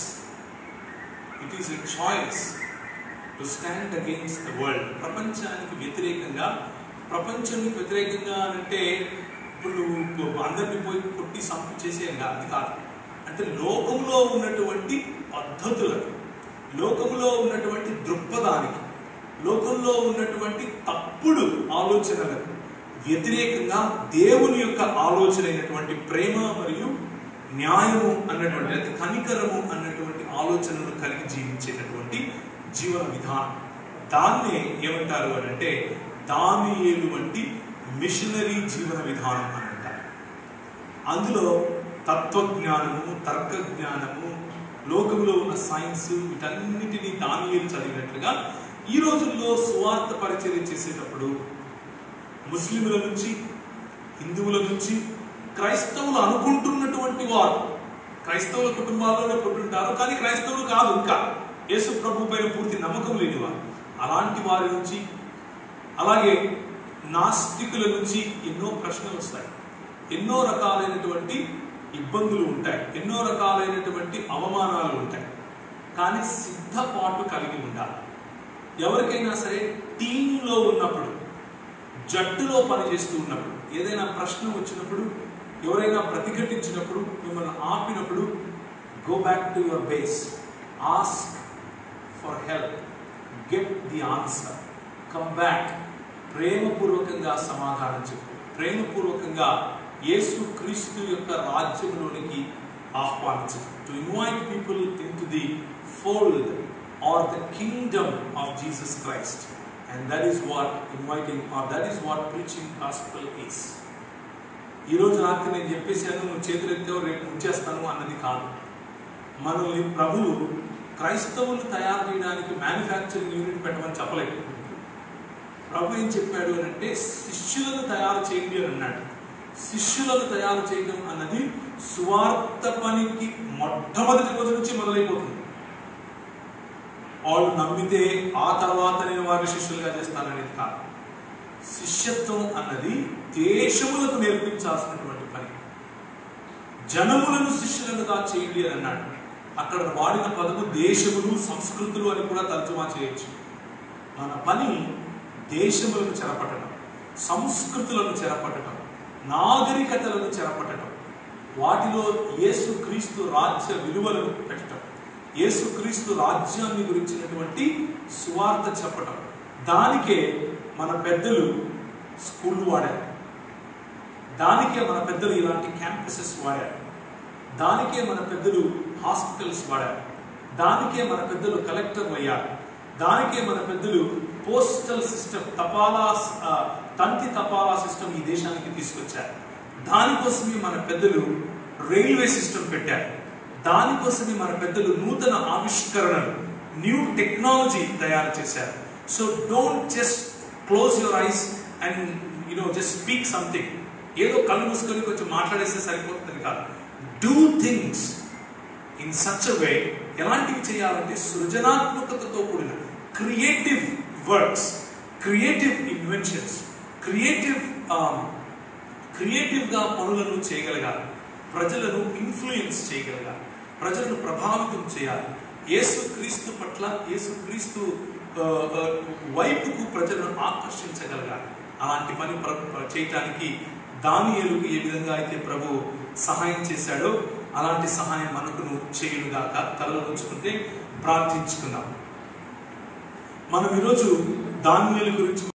Speaker 1: it is a choice to stand against the world ప్రపంచానికి వ్యతిరేకంగా ప్రపంచానికి వ్యతిరేకంగా అంటే ఇప్పుడు నువ్వు అందరిని పోయి కొట్టి సంపు చేసేయంగా అది కాదు అంటే లోకంలో ఉన్నటువంటి పద్ధతులకు లోకంలో ఉన్నటువంటి దృక్పథానికి లోకంలో ఉన్నటువంటి తప్పుడు ఆలోచనలకు వ్యతిరేకంగా దేవుని యొక్క ఆలోచన అయినటువంటి ప్రేమ మరియు న్యాయము అన్నటువంటి అంటే కనికరము అన్నటువంటి ఆలోచనను కలిగి జీవించేటటువంటి జీవన విధానం దాన్నే ఏమంటారు అని అంటే దానియేలు వంటి మిషనరీ జీవన విధానం అని అంటారు అందులో తత్వజ్ఞానము తర్క జ్ఞానము లోకంలో ఉన్న సైన్స్ వీటన్నిటినీ దానియేలు చదివినట్లుగా ఈ రోజుల్లో సువార్త పరిచర్య చేసేటప్పుడు ముస్లింల నుంచి హిందువుల నుంచి క్రైస్తవులు అనుకుంటున్నటువంటి వారు క్రైస్తవుల కుటుంబాల్లోనే పుట్టుంటారు కానీ క్రైస్తవులు కాదు ఇంకా యేసు ప్రభు పైన పూర్తి నమ్మకం లేని వారు అలాంటి వారి నుంచి అలాగే నాస్తికుల నుంచి ఎన్నో ప్రశ్నలు వస్తాయి ఎన్నో రకాలైనటువంటి ఇబ్బందులు ఉంటాయి ఎన్నో రకాలైనటువంటి అవమానాలు ఉంటాయి కానీ సిద్ధపాటు కలిగి ఉండాలి ఎవరికైనా సరే టీంలో ఉన్నప్పుడు జట్టులో పనిచేస్తూ ఉన్నప్పుడు ఏదైనా ప్రశ్న వచ్చినప్పుడు ఎవరైనా ప్రతిఘటించినప్పుడు మిమ్మల్ని ఆపినప్పుడు go back to your base ask for help get the answer come back ప్రేమపూర్వకంగా సమాధానం చెప్పు ప్రేమపూర్వకంగా యేసు క్రీస్తు యొక్క రాజ్యంలోనికి ఆహ్వానించు to invite people into the fold or the kingdom of Jesus Christ and that is what inviting or that is what preaching hospital is ఈ రోజు రాత్రి నేను చెప్పేశాను నువ్వు చేతులు ఎత్తావు రేపు ఉంచేస్తాను అన్నది కాదు మనల్ని ప్రభువు క్రైస్తవులు తయారు చేయడానికి మ్యానుఫ్యాక్చరింగ్ యూనిట్ పెట్టమని చెప్పలేదు ప్రభు ఏం చెప్పాడు అని అంటే శిష్యులను తయారు చేయండి అని అన్నాడు శిష్యులను తయారు చేయడం అన్నది సువార్త పనికి మొట్టమొదటి రోజు నుంచి మొదలైపోతుంది వాళ్ళు నమ్మితే ఆ తర్వాత నేను వారిని శిష్యులుగా చేస్తాననేది కాదు శిష్యత్వం అన్నది దేశములకు నేర్పించాల్సినటువంటి పని జనములను శిష్యులుగా చేయండి అని అన్నాడు అక్కడ వాడిన పదము దేశములు సంస్కృతులు అని కూడా తర్జుమా చేయొచ్చు మన పని దేశములను చెరపట్టడం సంస్కృతులను చెరపట్టడం నాగరికతలను చెరపట్టడం వాటిలో యేసు క్రీస్తు రాజ్య విలువలను పెట్టడం యేసుక్రీస్తు రాజ్యాన్ని గురించినటువంటి సువార్త చెప్పటం దానికే మన పెద్దలు స్కూళ్ళు వాడారు దానికే మన పెద్దలు ఇలాంటి క్యాంపసెస్ వాడారు దానికే మన పెద్దలు హాస్పిటల్స్ వాడారు దానికే మన పెద్దలు కలెక్టర్లు అయ్యారు దానికే మన పెద్దలు పోస్టల్ సిస్టమ్ తపాలా ఆ, తంతి తపాలా సిస్టమ్ ఈ దేశానికి తీసుకొచ్చారు దానికోసమే మన పెద్దలు రైల్వే సిస్టమ్ పెట్టారు దానికోసమే మన పెద్దలు నూతన ఆవిష్కరణలు న్యూ టెక్నాలజీ తయారు చేశారు so don't just close your eyes and you know just speak something ఏదో కళ్ళు మూసుకొని కొంచెం మాట్లాడేస్తే సరిపోతుంది కాదు do things in such way ఎలాంటివి చేయాలంటే సృజనాత్మకతతో కూడిన creative works creative inventions creative క్రియేటివ్గా పనులను చేయగలగాలి ప్రజలను ఇన్ఫ్లుయెన్స్ చేయగలగాలి ప్రజలను ప్రభావితం చేయాలి యేసుక్రీస్తు పట్ల యేసుక్రీస్తు ఆ, ఆ, వైపుకు ప్రజలను ఆకర్షించగలగాలి అలాంటి పని ప్ర- ప్ర- చేయటానికి దానియేలుకు ఏ విధంగా అయితే ప్రభు సహాయం చేశాడో అలాంటి సహాయం మనకును చేయునుగాక తలలో ఉంచుకుంటే ప్రార్థించుకుందాం మనం ఈరోజు దానియేలు గురించి